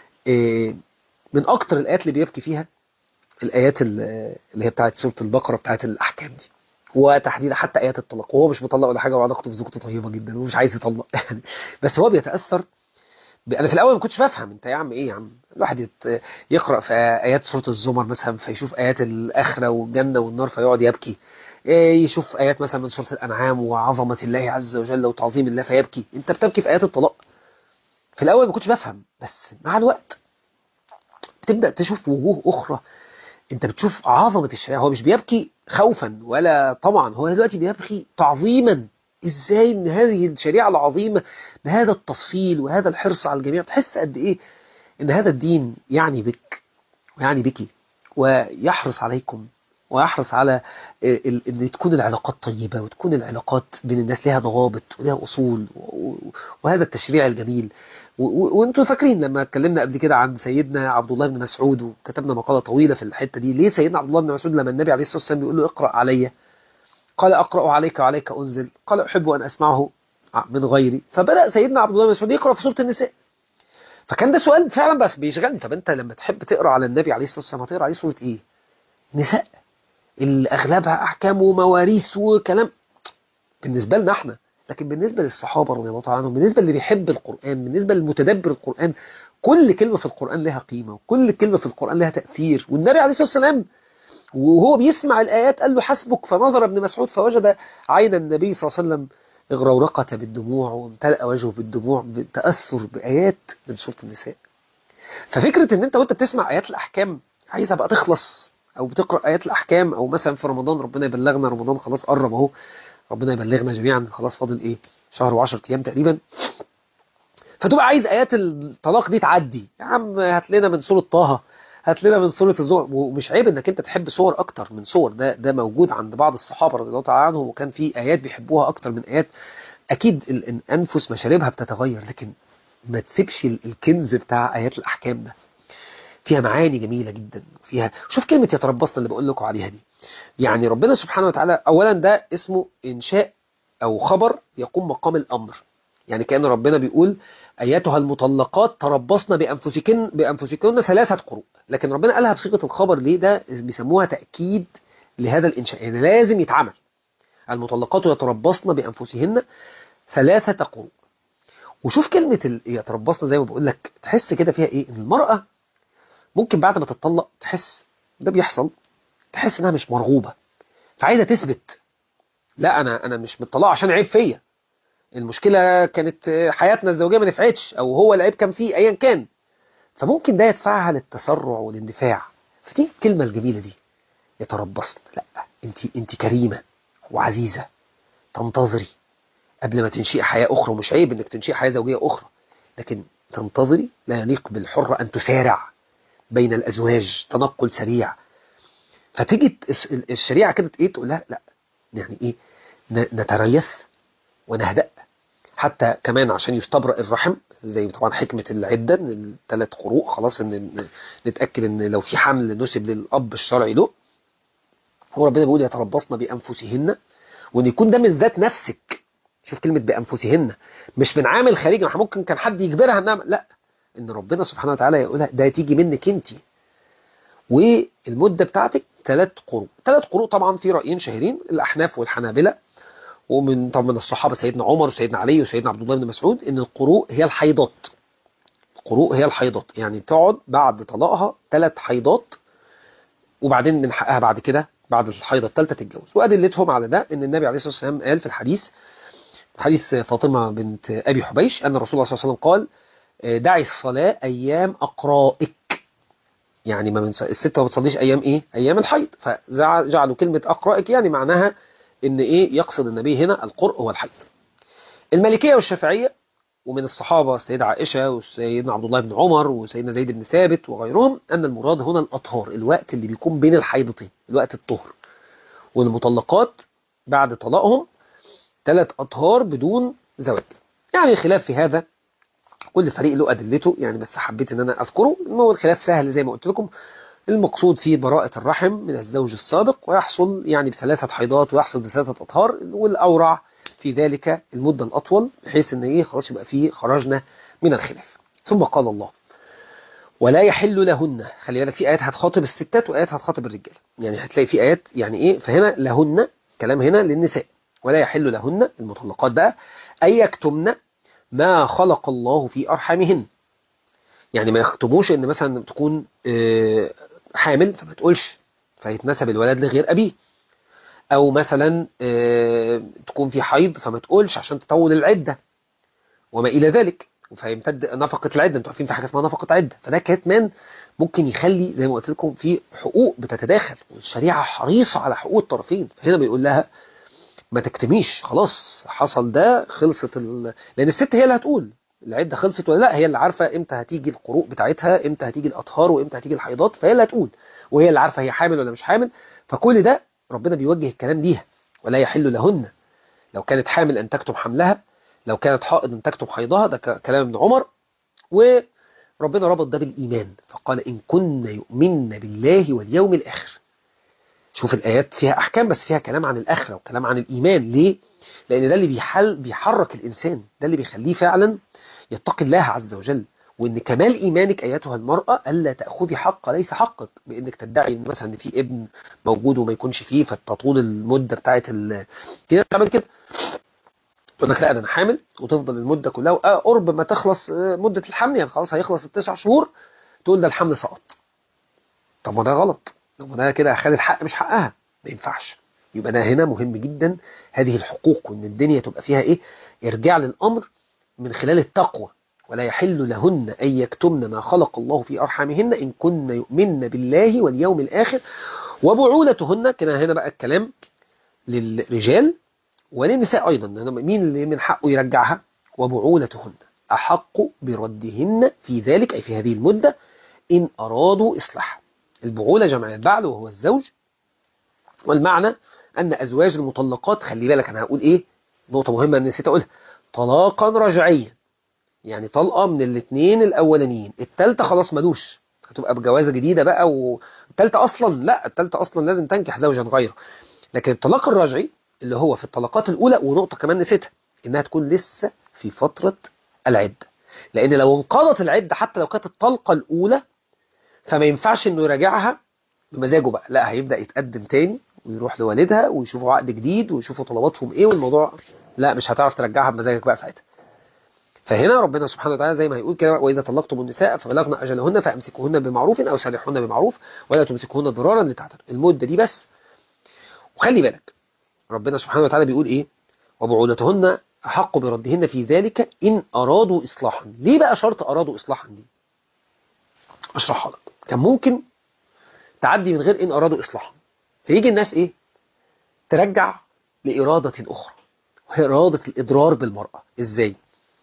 من اكتر الايات اللي بيبكي فيها الايات اللي هي بتاعت سورة البقرة بتاعت الاحكام دي وتحديدا حتى ايات الطلاق وهو مش مطلق ولا حاجه وعلاقته بزوجته طيبه جدا ومش عايز يطلق يعني بس هو بيتاثر ب... انا في الاول ما كنتش بفهم انت يا عم ايه يا عم الواحد يت... يقرا في ايات سوره الزمر مثلا فيشوف ايات الاخره والجنه والنار فيقعد يبكي يشوف ايات مثلا من سوره الانعام وعظمه الله عز وجل وتعظيم الله فيبكي انت بتبكي في ايات الطلاق في الاول ما كنتش بفهم بس مع الوقت بتبدا تشوف وجوه اخرى انت بتشوف عظمه الشريعه هو مش بيبكي خوفا ولا طمعا هو دلوقتي بيبكي تعظيما ازاي ان هذه الشريعه العظيمه بهذا التفصيل وهذا الحرص على الجميع تحس قد ايه ان هذا الدين يعني بك ويعني بك ويحرص عليكم ويحرص على ان تكون العلاقات طيبه وتكون العلاقات بين الناس لها ضوابط ولها اصول وهذا التشريع الجميل وانتم فاكرين لما اتكلمنا قبل كده عن سيدنا عبد الله بن مسعود وكتبنا مقاله طويله في الحته دي ليه سيدنا عبد الله بن مسعود لما النبي عليه الصلاه والسلام بيقول له اقرا عليا قال اقرا عليك وعليك انزل قال احب ان اسمعه من غيري فبدا سيدنا عبد الله بن مسعود يقرا في سوره النساء فكان ده سؤال فعلا بس بيشغلني طب انت لما تحب تقرا على النبي عليه الصلاه والسلام هتقرا عليه سوره ايه نساء اللي اغلبها احكام ومواريث وكلام بالنسبه لنا احنا لكن بالنسبه للصحابه رضي الله تعالى عنهم بالنسبه اللي بيحب القران بالنسبه للمتدبر القران كل كلمه في القران لها قيمه وكل كلمه في القران لها تاثير والنبي عليه الصلاه والسلام وهو بيسمع الايات قال له حسبك فنظر ابن مسعود فوجد عين النبي صلى الله عليه وسلم اغرورقه بالدموع وامتلأ وجهه بالدموع بتاثر بايات من سوره النساء ففكره ان انت وانت بتسمع ايات الاحكام عايزها بقى تخلص او بتقرا ايات الاحكام او مثلا في رمضان ربنا يبلغنا رمضان خلاص قرب اهو ربنا يبلغنا جميعا خلاص فاضل ايه شهر و10 ايام تقريبا فتبقى عايز ايات الطلاق دي تعدي يا عم هات لنا من سوره طه هات لنا من سوره الزمر ومش عيب انك انت تحب صور اكتر من صور ده ده موجود عند بعض الصحابه رضي الله تعالى عنهم وكان في ايات بيحبوها اكتر من ايات اكيد الانفس مشاربها بتتغير لكن ما تسيبش الكنز بتاع ايات الاحكام ده فيها معاني جميلة جدا فيها شوف كلمة يتربصنا اللي بقول لكم عليها دي يعني ربنا سبحانه وتعالى أولا ده اسمه إنشاء أو خبر يقوم مقام الأمر يعني كأن ربنا بيقول أياتها المطلقات تربصن بأنفسكن بأنفسكن ثلاثة قروء لكن ربنا قالها بصيغة الخبر ليه ده بيسموها تأكيد لهذا الإنشاء يعني لازم يتعمل المطلقات يتربصن بأنفسهن ثلاثة قروء وشوف كلمة يتربصن زي ما بقول لك تحس كده فيها إيه إن المرأة ممكن بعد ما تتطلق تحس ده بيحصل تحس انها مش مرغوبه فعايزه تثبت لا انا انا مش مطلقه عشان عيب فيا المشكله كانت حياتنا الزوجيه ما نفعتش او هو العيب كان فيه ايا كان فممكن ده يدفعها للتسرع والاندفاع فدي الكلمه الجميله دي يتربصن لا انت انت كريمه وعزيزه تنتظري قبل ما تنشئي حياه اخرى ومش عيب انك تنشئي حياه زوجيه اخرى لكن تنتظري لا يليق بالحره ان تسارع بين الأزواج تنقل سريع فتيجي الشريعة كده ايه تقول لها لا يعني ايه نتريث ونهدأ حتى كمان عشان يستبرأ الرحم زي طبعا حكمة العدة الثلاث قروء خلاص ان نتأكد ان لو في حمل نسب للأب الشرعي له هو ربنا بيقول يتربصن بأنفسهن وان يكون ده من ذات نفسك شوف كلمة بأنفسهن مش من عامل خارجي ممكن كان حد يجبرها انها لا ان ربنا سبحانه وتعالى يقولها ده تيجي منك انت والمدة بتاعتك ثلاث قروء ثلاث قروء طبعا في رأيين شهيرين الأحناف والحنابلة ومن طبعا من الصحابة سيدنا عمر وسيدنا علي وسيدنا عبد الله بن مسعود ان القروء هي الحيضات القروء هي الحيضات يعني تقعد بعد طلاقها ثلاث حيضات وبعدين من حقها بعد كده بعد الحيضة الثالثة تتجوز وأدلتهم على ده ان النبي عليه الصلاة والسلام قال في الحديث حديث فاطمة بنت أبي حبيش أن الرسول صلى الله عليه وسلم قال دعي الصلاة أيام أقرائك يعني ما من الست ما بتصليش أيام إيه أيام الحيض فجعلوا كلمة أقرائك يعني معناها إن إيه يقصد النبي هنا القرء هو الحيض المالكية والشافعية ومن الصحابة السيدة عائشة وسيدنا عبد الله بن عمر وسيدنا زيد بن ثابت وغيرهم أن المراد هنا الأطهار الوقت اللي بيكون بين الحيضتين الوقت الطهر والمطلقات بعد طلاقهم ثلاث أطهار بدون زواج يعني خلاف في هذا كل فريق له أدلته يعني بس حبيت أن أنا أذكره هو الخلاف سهل زي ما قلت لكم المقصود فيه براءة الرحم من الزوج السابق ويحصل يعني بثلاثة حيضات ويحصل بثلاثة أطهار والأورع في ذلك المدة الأطول بحيث أن إيه خلاص يبقى فيه خرجنا من الخلاف ثم قال الله ولا يحل لهن خلي بالك في آيات هتخاطب الستات وآيات هتخاطب الرجال يعني هتلاقي في آيات يعني إيه فهنا لهن كلام هنا للنساء ولا يحل لهن المطلقات بقى أن يكتمن ما خلق الله في أرحامهن يعني ما يختموش ان مثلا تكون حامل فما تقولش فيتنسب الولد لغير أبيه أو مثلا تكون في حيض فما تقولش عشان تطول العدة وما إلى ذلك فيمتد نفقة العدة انتوا عارفين في حاجة اسمها نفقة عدة فده كمان ممكن يخلي زي ما قلت لكم في حقوق بتتداخل والشريعة حريصة على حقوق الطرفين فهنا بيقول لها ما تكتميش خلاص حصل ده خلصت ال... لان الست هي اللي هتقول العده خلصت ولا لا هي اللي عارفه امتى هتيجي القروء بتاعتها امتى هتيجي الاطهار وامتى هتيجي الحيضات فهي اللي هتقول وهي اللي عارفه هي حامل ولا مش حامل فكل ده ربنا بيوجه الكلام ليها ولا يحل لهن لو كانت حامل ان تكتم حملها لو كانت حائض ان تكتم حيضها ده كلام ابن عمر وربنا ربط ده بالايمان فقال ان كن يؤمن بالله واليوم الاخر شوف الآيات فيها أحكام بس فيها كلام عن الآخرة وكلام عن الإيمان ليه؟ لأن ده اللي بيحل بيحرك الإنسان ده اللي بيخليه فعلا يتقي الله عز وجل وإن كمال إيمانك أيتها المرأة ألا تأخذي حق ليس حقك بإنك تدعي إن مثلا إن في ابن موجود وما يكونش فيه فتطول المدة بتاعت ال... كده تعمل كده تقول لك لا أنا حامل وتفضل المدة كلها قرب ما تخلص مدة الحمل يعني خلاص هيخلص التسع شهور تقول ده الحمل سقط طب ما ده غلط طب ده كده خد الحق مش حقها ما ينفعش يبقى ده هنا مهم جدا هذه الحقوق وان الدنيا تبقى فيها ايه ارجاع للامر من خلال التقوى ولا يحل لهن ان يكتمن ما خلق الله في ارحامهن ان كن يؤمن بالله واليوم الاخر وبعولتهن كده هنا بقى الكلام للرجال وللنساء ايضا مين اللي من حقه يرجعها وبعولتهن احق بردهن في ذلك اي في هذه المده ان ارادوا اصلاحا البعولة جمع البعل وهو الزوج والمعنى أن أزواج المطلقات خلي بالك أنا هقول إيه نقطة مهمة أن نسيت أقولها طلاقا رجعيا يعني طلقة من الاثنين الأولانيين التالتة خلاص ملوش هتبقى بجوازة جديدة بقى والتالتة أصلا لا التالتة أصلا لازم تنكح زوجا غيره لكن الطلاق الرجعي اللي هو في الطلقات الأولى ونقطة كمان نسيتها إنها تكون لسه في فترة العدة لأن لو انقضت العدة حتى لو كانت الطلقة الأولى فما ينفعش انه يراجعها بمزاجه بقى لا هيبدا يتقدم تاني ويروح لوالدها ويشوفوا عقد جديد ويشوفوا طلباتهم ايه والموضوع لا مش هتعرف ترجعها بمزاجك بقى ساعتها فهنا ربنا سبحانه وتعالى زي ما هيقول كده واذا طلقتم النساء فبلغن اجلهن فامسكوهن بمعروف او سرحوهن بمعروف ولا تمسكوهن ضرارا لتعتدوا المده دي بس وخلي بالك ربنا سبحانه وتعالى بيقول ايه وبعولتهن احق بردهن في ذلك ان ارادوا اصلاحا ليه بقى شرط ارادوا اصلاحا دي اشرحها لك كان ممكن تعدي من غير ان ارادوا اصلاحا فيجي الناس ايه ترجع لإرادة أخرى وهي إرادة الإضرار بالمرأة إزاي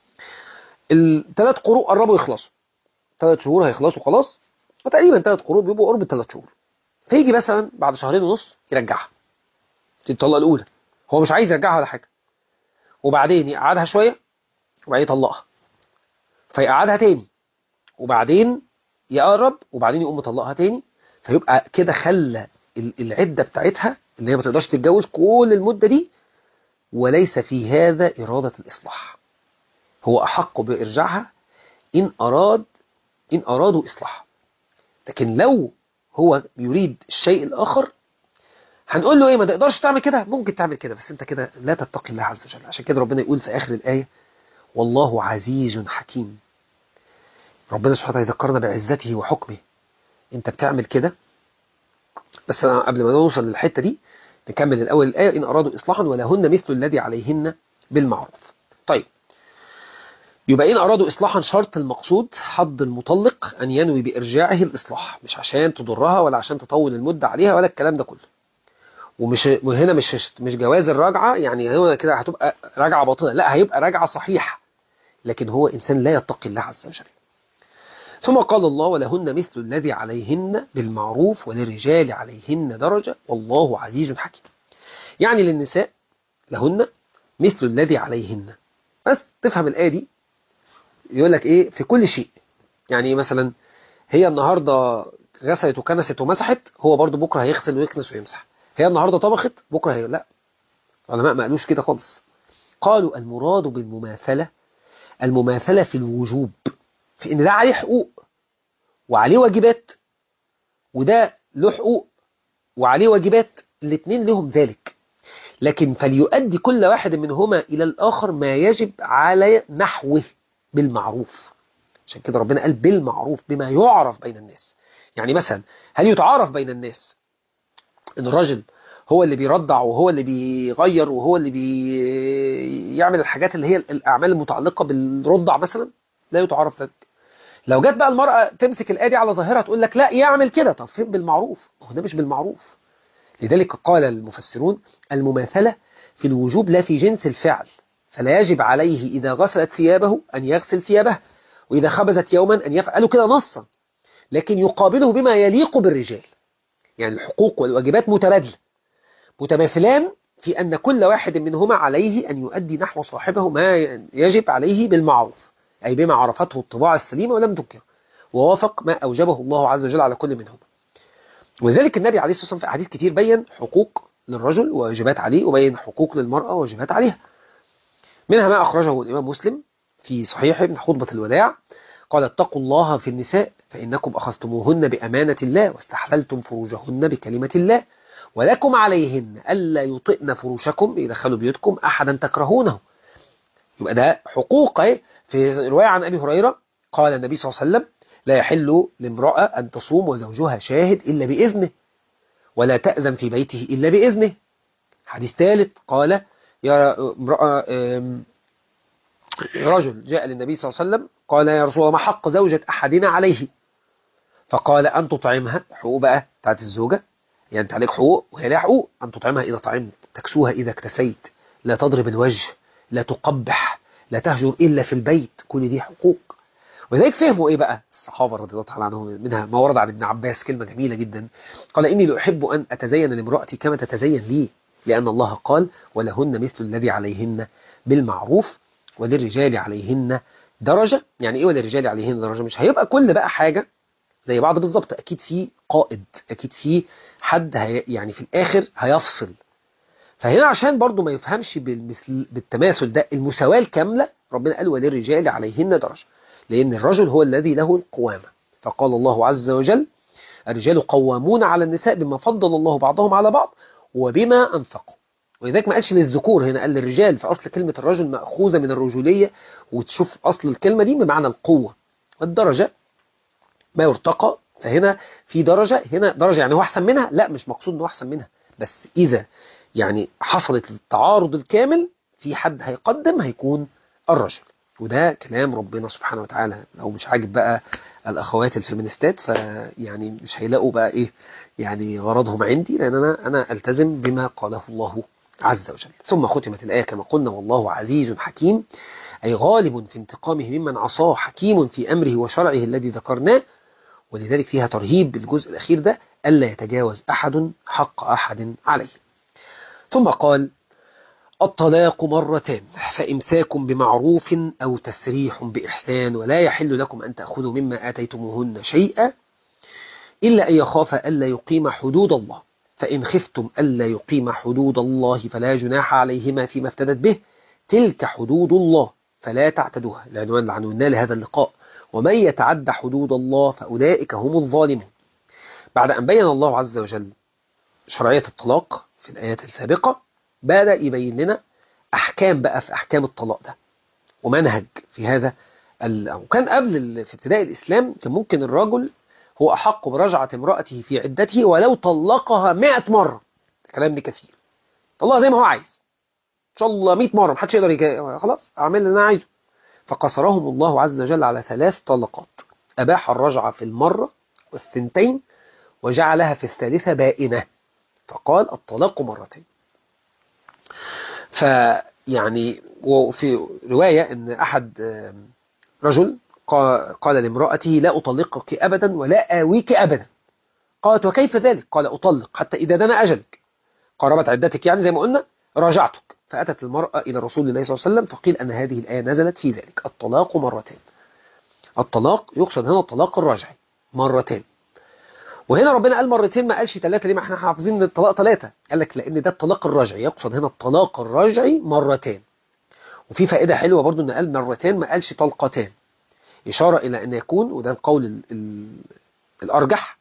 الثلاث قروء قربوا يخلصوا ثلاث شهور هيخلصوا خلاص وتقريبا ثلاث قروء بيبقوا قرب ثلاث شهور فيجي مثلا بعد شهرين ونص يرجعها الطلقة الأولى هو مش عايز يرجعها ولا حاجة وبعدين يقعدها شوية وبعدين يطلقها فيقعدها تاني وبعدين يقرب وبعدين يقوم مطلقها تاني فيبقى كده خلى العدة بتاعتها اللي هي ما تقدرش تتجوز كل المدة دي وليس في هذا إرادة الإصلاح هو أحق بإرجاعها إن أراد إن أرادوا إصلاح لكن لو هو يريد الشيء الآخر هنقول له ايه ما تقدرش تعمل كده ممكن تعمل كده بس انت كده لا تتقي الله عز وجل عشان كده ربنا يقول في آخر الآية والله عزيز حكيم ربنا سبحانه وتعالى يذكرنا بعزته وحكمه انت بتعمل كده بس أنا قبل ما نوصل للحتة دي نكمل الأول الآية إن أرادوا إصلاحا ولهن مثل الذي عليهن بالمعروف طيب يبقى إن أرادوا إصلاحا شرط المقصود حد المطلق أن ينوي بإرجاعه الإصلاح مش عشان تضرها ولا عشان تطول المدة عليها ولا الكلام ده كله ومش هنا مش مش جواز الرجعة يعني هنا كده هتبقى رجعة باطلة لا هيبقى رجعة صحيحة لكن هو إنسان لا يتقي الله عز وجل ثم قال الله ولهن مثل الذي عليهن بالمعروف وللرجال عليهن درجة والله عزيز حكيم يعني للنساء لهن مثل الذي عليهن بس تفهم الآية دي يقول لك إيه في كل شيء يعني مثلا هي النهاردة غسلت وكنست ومسحت هو برضو بكرة هيغسل ويكنس ويمسح هي النهاردة طبخت بكرة هي لا علماء ما قالوش كده خالص قالوا المراد بالمماثلة المماثلة في الوجوب في ان ده عليه حقوق وعليه واجبات وده له حقوق وعليه واجبات الاثنين لهم ذلك لكن فليؤدي كل واحد منهما إلى الآخر ما يجب على نحوه بالمعروف عشان كده ربنا قال بالمعروف بما يعرف بين الناس يعني مثلا هل يتعارف بين الناس ان الرجل هو اللي بيرضع وهو اللي بيغير وهو اللي بيعمل الحاجات اللي هي الأعمال المتعلقة بالرضع مثلا لا يتعارف ذلك لو جت بقى المرأة تمسك الآية دي على ظاهرها تقول لك لا يعمل كده طب فين بالمعروف هو ده مش بالمعروف لذلك قال المفسرون المماثلة في الوجوب لا في جنس الفعل فلا يجب عليه إذا غسلت ثيابه أن يغسل ثيابه وإذا خبزت يوما أن يفعل كده نصا لكن يقابله بما يليق بالرجال يعني الحقوق والواجبات متبادلة متماثلان في أن كل واحد منهما عليه أن يؤدي نحو صاحبه ما يجب عليه بالمعروف أي بما عرفته الطباع السليمة ولم تنكر ووافق ما أوجبه الله عز وجل على كل منهما ولذلك النبي عليه الصلاة والسلام في أحاديث كتير بين حقوق للرجل وواجبات عليه وبين حقوق للمرأة وواجبات عليها منها ما أخرجه الإمام مسلم في صحيح من خطبة الوداع قال اتقوا الله في النساء فإنكم أخذتموهن بأمانة الله واستحللتم فروجهن بكلمة الله ولكم عليهن ألا يطئن فروشكم يدخلوا بيوتكم أحدا تكرهونه يبقى ده حقوق اهي في رواية عن أبي هريرة قال النبي صلى الله عليه وسلم لا يحل لامرأة أن تصوم وزوجها شاهد إلا بإذنه ولا تأذن في بيته إلا بإذنه حديث ثالث قال يا امرأة رجل جاء للنبي صلى الله عليه وسلم قال يا رسول الله ما حق زوجة أحدنا عليه فقال أن تطعمها حقوق بقى بتاعت الزوجة يعني انت عليك حقوق وهي لها حقوق أن تطعمها إذا طعمت تكسوها إذا اكتسيت لا تضرب الوجه لا تقبح لا تهجر إلا في البيت كل دي حقوق ولذلك فهموا إيه بقى الصحابة رضي الله تعالى عنهم منها ما ورد عن ابن عباس كلمة جميلة جدا قال إني لأحب أن أتزين لامرأتي كما تتزين لي لأن الله قال ولهن مثل الذي عليهن بالمعروف وللرجال عليهن درجة يعني إيه وللرجال عليهن درجة مش هيبقى كل بقى حاجة زي بعض بالظبط أكيد في قائد أكيد في حد هي يعني في الآخر هيفصل فهنا عشان برضو ما يفهمش بالمثل بالتماثل ده المساواة الكاملة ربنا قال وللرجال عليهن درجة لأن الرجل هو الذي له القوامة فقال الله عز وجل الرجال قوامون على النساء بما فضل الله بعضهم على بعض وبما أنفقوا ولذلك ما قالش للذكور هنا قال للرجال فأصل كلمة الرجل مأخوذة من الرجولية وتشوف أصل الكلمة دي بمعنى القوة والدرجة ما يرتقى فهنا في درجة هنا درجة يعني هو أحسن منها لا مش مقصود أنه أحسن منها بس إذا يعني حصلت التعارض الكامل في حد هيقدم هيكون الرجل وده كلام ربنا سبحانه وتعالى لو مش عاجب بقى الأخوات الفيمينيستات فيعني مش هيلاقوا بقى إيه يعني غرضهم عندي لأن أنا, أنا ألتزم بما قاله الله عز وجل ثم ختمت الآية كما قلنا والله عزيز حكيم أي غالب في انتقامه ممن عصاه حكيم في أمره وشرعه الذي ذكرناه ولذلك فيها ترهيب بالجزء الأخير ده ألا يتجاوز أحد حق أحد عليه ثم قال الطلاق مرتان فإمساك بمعروف أو تسريح بإحسان ولا يحل لكم أن تأخذوا مما آتيتموهن شيئا إلا أن يخاف ألا يقيم حدود الله فإن خفتم ألا يقيم حدود الله فلا جناح عليهما فيما افتدت به تلك حدود الله فلا تعتدوها العنوان اللي عنونا لهذا اللقاء ومن يتعد حدود الله فأولئك هم الظالمون بعد أن بين الله عز وجل شرعية الطلاق في الآيات السابقة بدأ يبين لنا أحكام بقى في أحكام الطلاق ده ومنهج في هذا وكان قبل في ابتداء الإسلام كان ممكن الرجل هو أحق برجعة امرأته في عدته ولو طلقها 100 مرة كلام ابن كثير طلقها زي ما هو عايز إن شاء الله 100 مرة محدش يقدر يك... خلاص أعمل اللي أنا عايزه فقصرهم الله عز وجل على ثلاث طلقات أباح الرجعة في المرة والثنتين وجعلها في الثالثة بائنة فقال الطلاق مرتين فيعني وفي رواية أن أحد رجل قال لامرأته لا أطلقك أبدا ولا آويك أبدا قالت وكيف ذلك قال أطلق حتى إذا دنا أجلك قربت عدتك يعني زي ما قلنا راجعتك فأتت المرأة إلى رسول الله صلى الله عليه وسلم فقيل أن هذه الآية نزلت في ذلك الطلاق مرتين الطلاق يقصد هنا الطلاق الرجعي مرتين وهنا ربنا قال مرتين ما قالش ثلاثة ليه ما احنا حافظين ان الطلاق ثلاثة قال لك لأن ده الطلاق الرجعي يقصد هنا الطلاق الرجعي مرتين وفي فائدة حلوة برضو ان قال مرتين ما قالش طلقتين إشارة إلى أن يكون وده القول ال ال الأرجح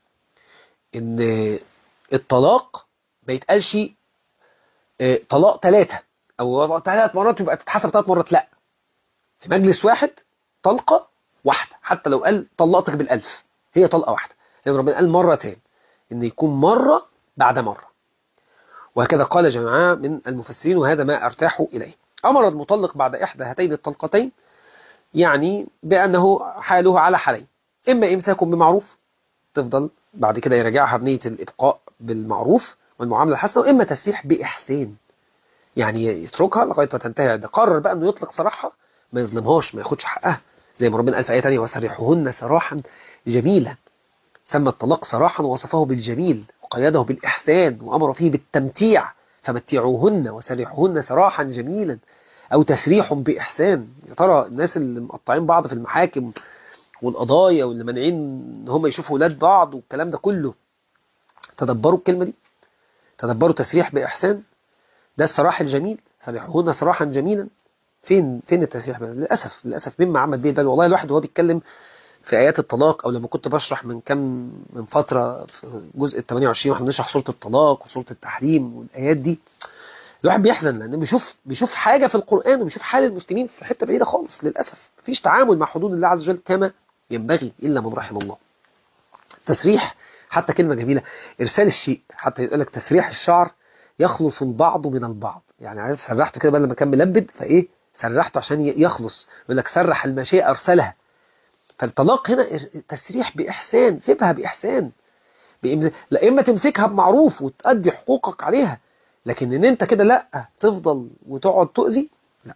ان الطلاق ما يتقالش اه طلاق ثلاثة أو ثلاث مرات يبقى تتحسب ثلاث مرات لا في مجلس واحد طلقة واحدة حتى لو قال طلقتك بالألف هي طلقة واحدة لأن ربنا قال مرتين إن يكون مرة بعد مرة وهكذا قال جماعة من المفسرين وهذا ما أرتاح إليه أمر المطلق بعد إحدى هاتين الطلقتين يعني بأنه حاله على حالين إما إمساك بمعروف تفضل بعد كده يراجعها بنية الإبقاء بالمعروف والمعاملة الحسنة وإما تسريح بإحسان يعني يتركها لغاية ما تنتهي عدة قرر بقى أنه يطلق سراحها ما يظلمهاش ما ياخدش حقها زي ما ربنا قال في آية تانية وسرحوهن سراحا جميلا سمى الطلاق سراحا ووصفه بالجميل وقيده بالإحسان وأمر فيه بالتمتيع فمتعوهن وسرحوهن سراحا جميلا أو تسريح بإحسان يا ترى الناس اللي مقطعين بعض في المحاكم والقضايا واللي مانعين ان هم يشوفوا ولاد بعض والكلام ده كله تدبروا الكلمة دي تدبروا تسريح بإحسان ده السراح الجميل سرحوهن سراحا جميلا فين فين التسريح بقى للأسف للأسف مما عمد به البال والله الواحد وهو بيتكلم في آيات الطلاق أو لما كنت بشرح من كم من فترة في جزء ال 28 واحنا بنشرح سورة الطلاق وسورة التحريم والآيات دي الواحد بيحزن لأنه بيشوف بيشوف حاجة في القرآن وبيشوف حال المسلمين في حتة بعيدة خالص للأسف مفيش تعامل مع حدود الله عز وجل كما ينبغي إلا من رحم الله تسريح حتى كلمة جميلة إرسال الشيء حتى يقول لك تسريح الشعر يخلص البعض من البعض يعني عارف سرحته كده بدل ما كان ملبد فإيه سرحته عشان يخلص يقول لك سرح المشيئة أرسلها فالطلاق هنا تسريح بإحسان سيبها بإحسان لا إما تمسكها بمعروف وتأدي حقوقك عليها لكن ان انت كده لا تفضل وتقعد تؤذي لا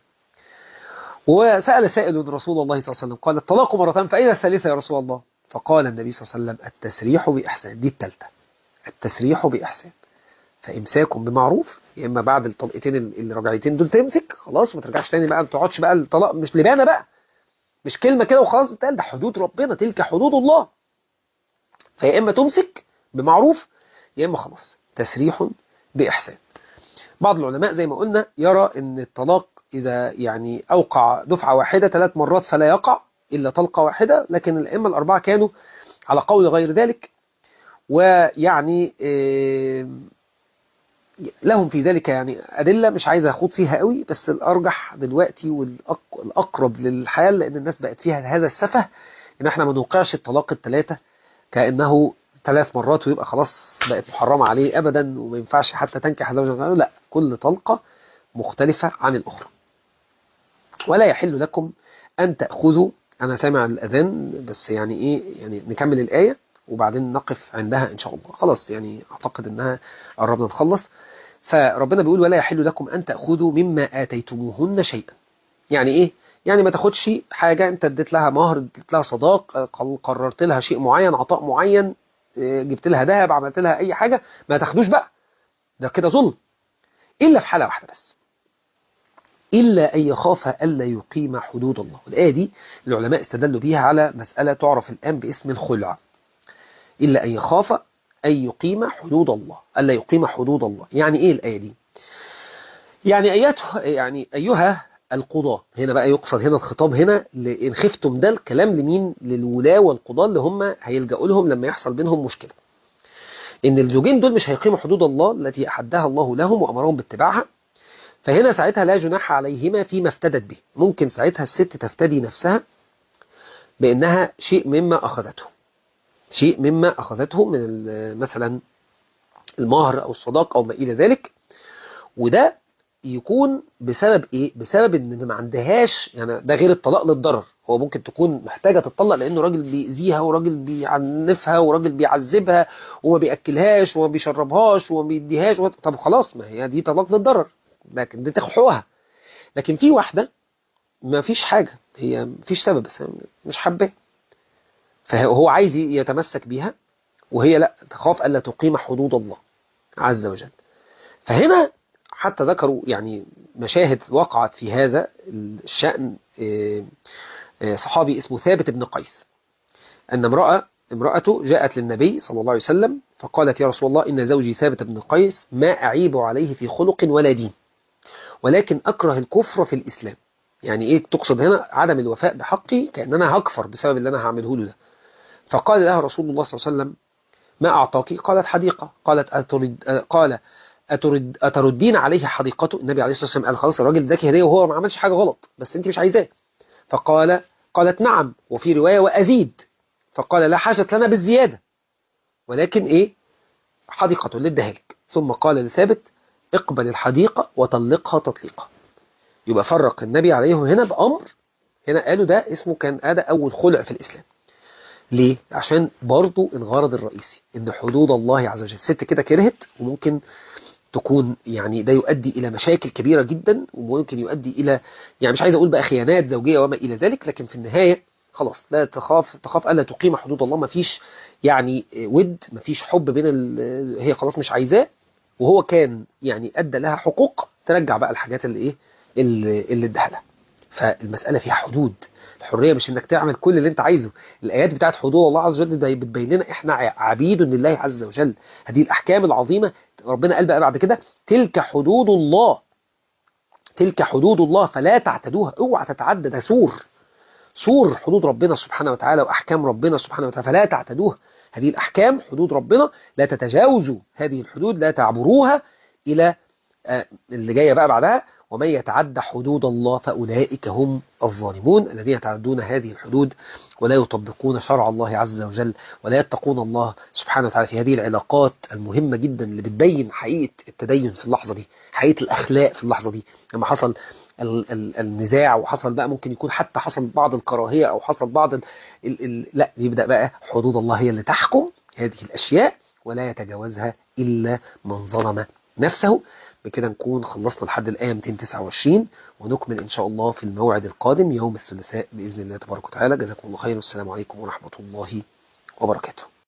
وسأل سائل رسول الله صلى الله عليه وسلم قال الطلاق مرتين فأين الثالثة يا رسول الله فقال النبي صلى الله عليه وسلم التسريح بإحسان دي الثالثة التسريح بإحسان فإمساك بمعروف يا إما بعد الطلقتين الرجعيتين دول تمسك خلاص ما ترجعش تاني بقى ما تقعدش بقى الطلاق مش لبانة بقى مش كلمة كده وخلاص بتقال ده حدود ربنا تلك حدود الله فيا إما تمسك بمعروف يا إما خلاص تسريح بإحسان بعض العلماء زي ما قلنا يرى ان الطلاق إذا يعني أوقع دفعة واحدة ثلاث مرات فلا يقع إلا طلقة واحدة لكن الأئمة الأربعة كانوا على قول غير ذلك ويعني لهم في ذلك يعني أدلة مش عايز أخوض فيها قوي بس الأرجح دلوقتي والأقرب للحال لأن الناس بقت فيها هذا السفه إن احنا ما نوقعش الطلاق الثلاثة كأنه ثلاث مرات ويبقى خلاص بقت محرمة عليه أبدا وما ينفعش حتى تنكح زوجة لا كل طلقة مختلفة عن الأخرى ولا يحل لكم أن تأخذوا أنا سامع الأذان بس يعني إيه يعني نكمل الآية وبعدين نقف عندها إن شاء الله خلاص يعني أعتقد أنها قربنا نخلص فربنا بيقول ولا يحل لكم أن تأخذوا مما آتيتموهن شيئا يعني إيه يعني ما تاخدش حاجة أنت اديت لها مهر اديت لها صداق قررت لها شيء معين عطاء معين جبت لها ذهب عملت لها أي حاجة ما تاخدوش بقى ده كده ظلم إلا في حالة واحدة بس إلا أن يخاف ألا يقيم حدود الله والآية دي العلماء استدلوا بيها على مسألة تعرف الآن باسم الخلع إلا أن يخاف أن يقيم حدود الله ألا يقيم حدود الله يعني إيه الآية دي يعني أيتها يعني أيها القضاة هنا بقى يقصد هنا الخطاب هنا إن خفتم ده الكلام لمين للولاة والقضاة اللي هم هيلجأوا لهم لما يحصل بينهم مشكلة ان الزوجين دول مش هيقيموا حدود الله التي احدها الله لهم وامرهم باتباعها فهنا ساعتها لا جناح عليهما فيما افتدت به ممكن ساعتها الست تفتدي نفسها بانها شيء مما اخذته شيء مما اخذته من ال- مثلا المهر او الصداق او ما الى ذلك وده يكون بسبب ايه بسبب ان ما عندهاش يعني ده غير الطلاق للضرر هو ممكن تكون محتاجه تطلق لانه راجل بيأذيها وراجل بيعنفها وراجل بيعذبها وما بياكلهاش وما بيشربهاش وما بيديهاش و... طب خلاص ما هي دي طلاق للضرر لكن دي تاخد حقوقها لكن في واحده ما فيش حاجه هي ما فيش سبب بس مش حباه فهو عايز يتمسك بيها وهي لا تخاف الا تقيم حدود الله عز وجل فهنا حتى ذكروا يعني مشاهد وقعت في هذا الشأن آه، آه، صحابي اسمه ثابت بن قيس أن امرأة امرأته جاءت للنبي صلى الله عليه وسلم فقالت يا رسول الله إن زوجي ثابت بن قيس ما أعيب عليه في خلق ولا دين ولكن أكره الكفر في الإسلام يعني إيه تقصد هنا عدم الوفاء بحقي كأن أنا هكفر بسبب اللي أنا هعمله له ده فقال لها رسول الله صلى الله عليه وسلم ما أعطاك قالت حديقة قالت أترد آه، قال أترد أتردين عليه حديقته النبي عليه الصلاة والسلام قال خلاص الراجل اداكي هدية وهو ما عملش حاجة غلط بس أنت مش عايزاه فقال قالت نعم وفي رواية وأزيد فقال لا حاجة لنا بالزيادة ولكن إيه حديقة للدهالك ثم قال لثابت اقبل الحديقة وطلقها تطليقا يبقى فرق النبي عليهم هنا بأمر هنا قالوا ده اسمه كان هذا أول خلع في الإسلام ليه؟ عشان برضو الغرض الرئيسي ان حدود الله عز وجل الست كده كرهت وممكن تكون يعني ده يؤدي الى مشاكل كبيره جدا وممكن يؤدي الى يعني مش عايز اقول بقى خيانات زوجيه وما الى ذلك لكن في النهايه خلاص لا تخاف تخاف الا تقيم حدود الله ما فيش يعني ود ما فيش حب بين ال- هي خلاص مش عايزاه وهو كان يعني ادى لها حقوق ترجع بقى الحاجات اللي ايه اللي اللي اداها لها فالمساله فيها حدود الحريه مش انك تعمل كل اللي انت عايزه الايات بتاعت حدود الله عز وجل ده بتبين لنا احنا عبيد لله عز وجل هذه الاحكام العظيمه ربنا قال بقى بعد كده تلك حدود الله تلك حدود الله فلا تعتدوها اوعى تتعدى ده سور سور حدود ربنا سبحانه وتعالى واحكام ربنا سبحانه وتعالى فلا تعتدوها هذه الاحكام حدود ربنا لا تتجاوزوا هذه الحدود لا تعبروها الى آه، اللي جايه بقى بعدها ومن يتعدى حدود الله فاولئك هم الظالمون الذين يتعدون هذه الحدود ولا يطبقون شرع الله عز وجل ولا يتقون الله سبحانه وتعالى في هذه العلاقات المهمه جدا اللي بتبين حقيقه التدين في اللحظه دي حقيقه الاخلاق في اللحظه دي لما حصل ال ال النزاع وحصل بقى ممكن يكون حتى حصل بعض الكراهيه او حصل بعض ال ال ال لا يبدا بقى حدود الله هي اللي تحكم هذه الاشياء ولا يتجاوزها الا من ظلم نفسه بكده نكون خلصنا لحد الآية 229 ونكمل إن شاء الله في الموعد القادم يوم الثلاثاء بإذن الله تبارك وتعالى جزاكم الله خير والسلام عليكم ورحمة الله وبركاته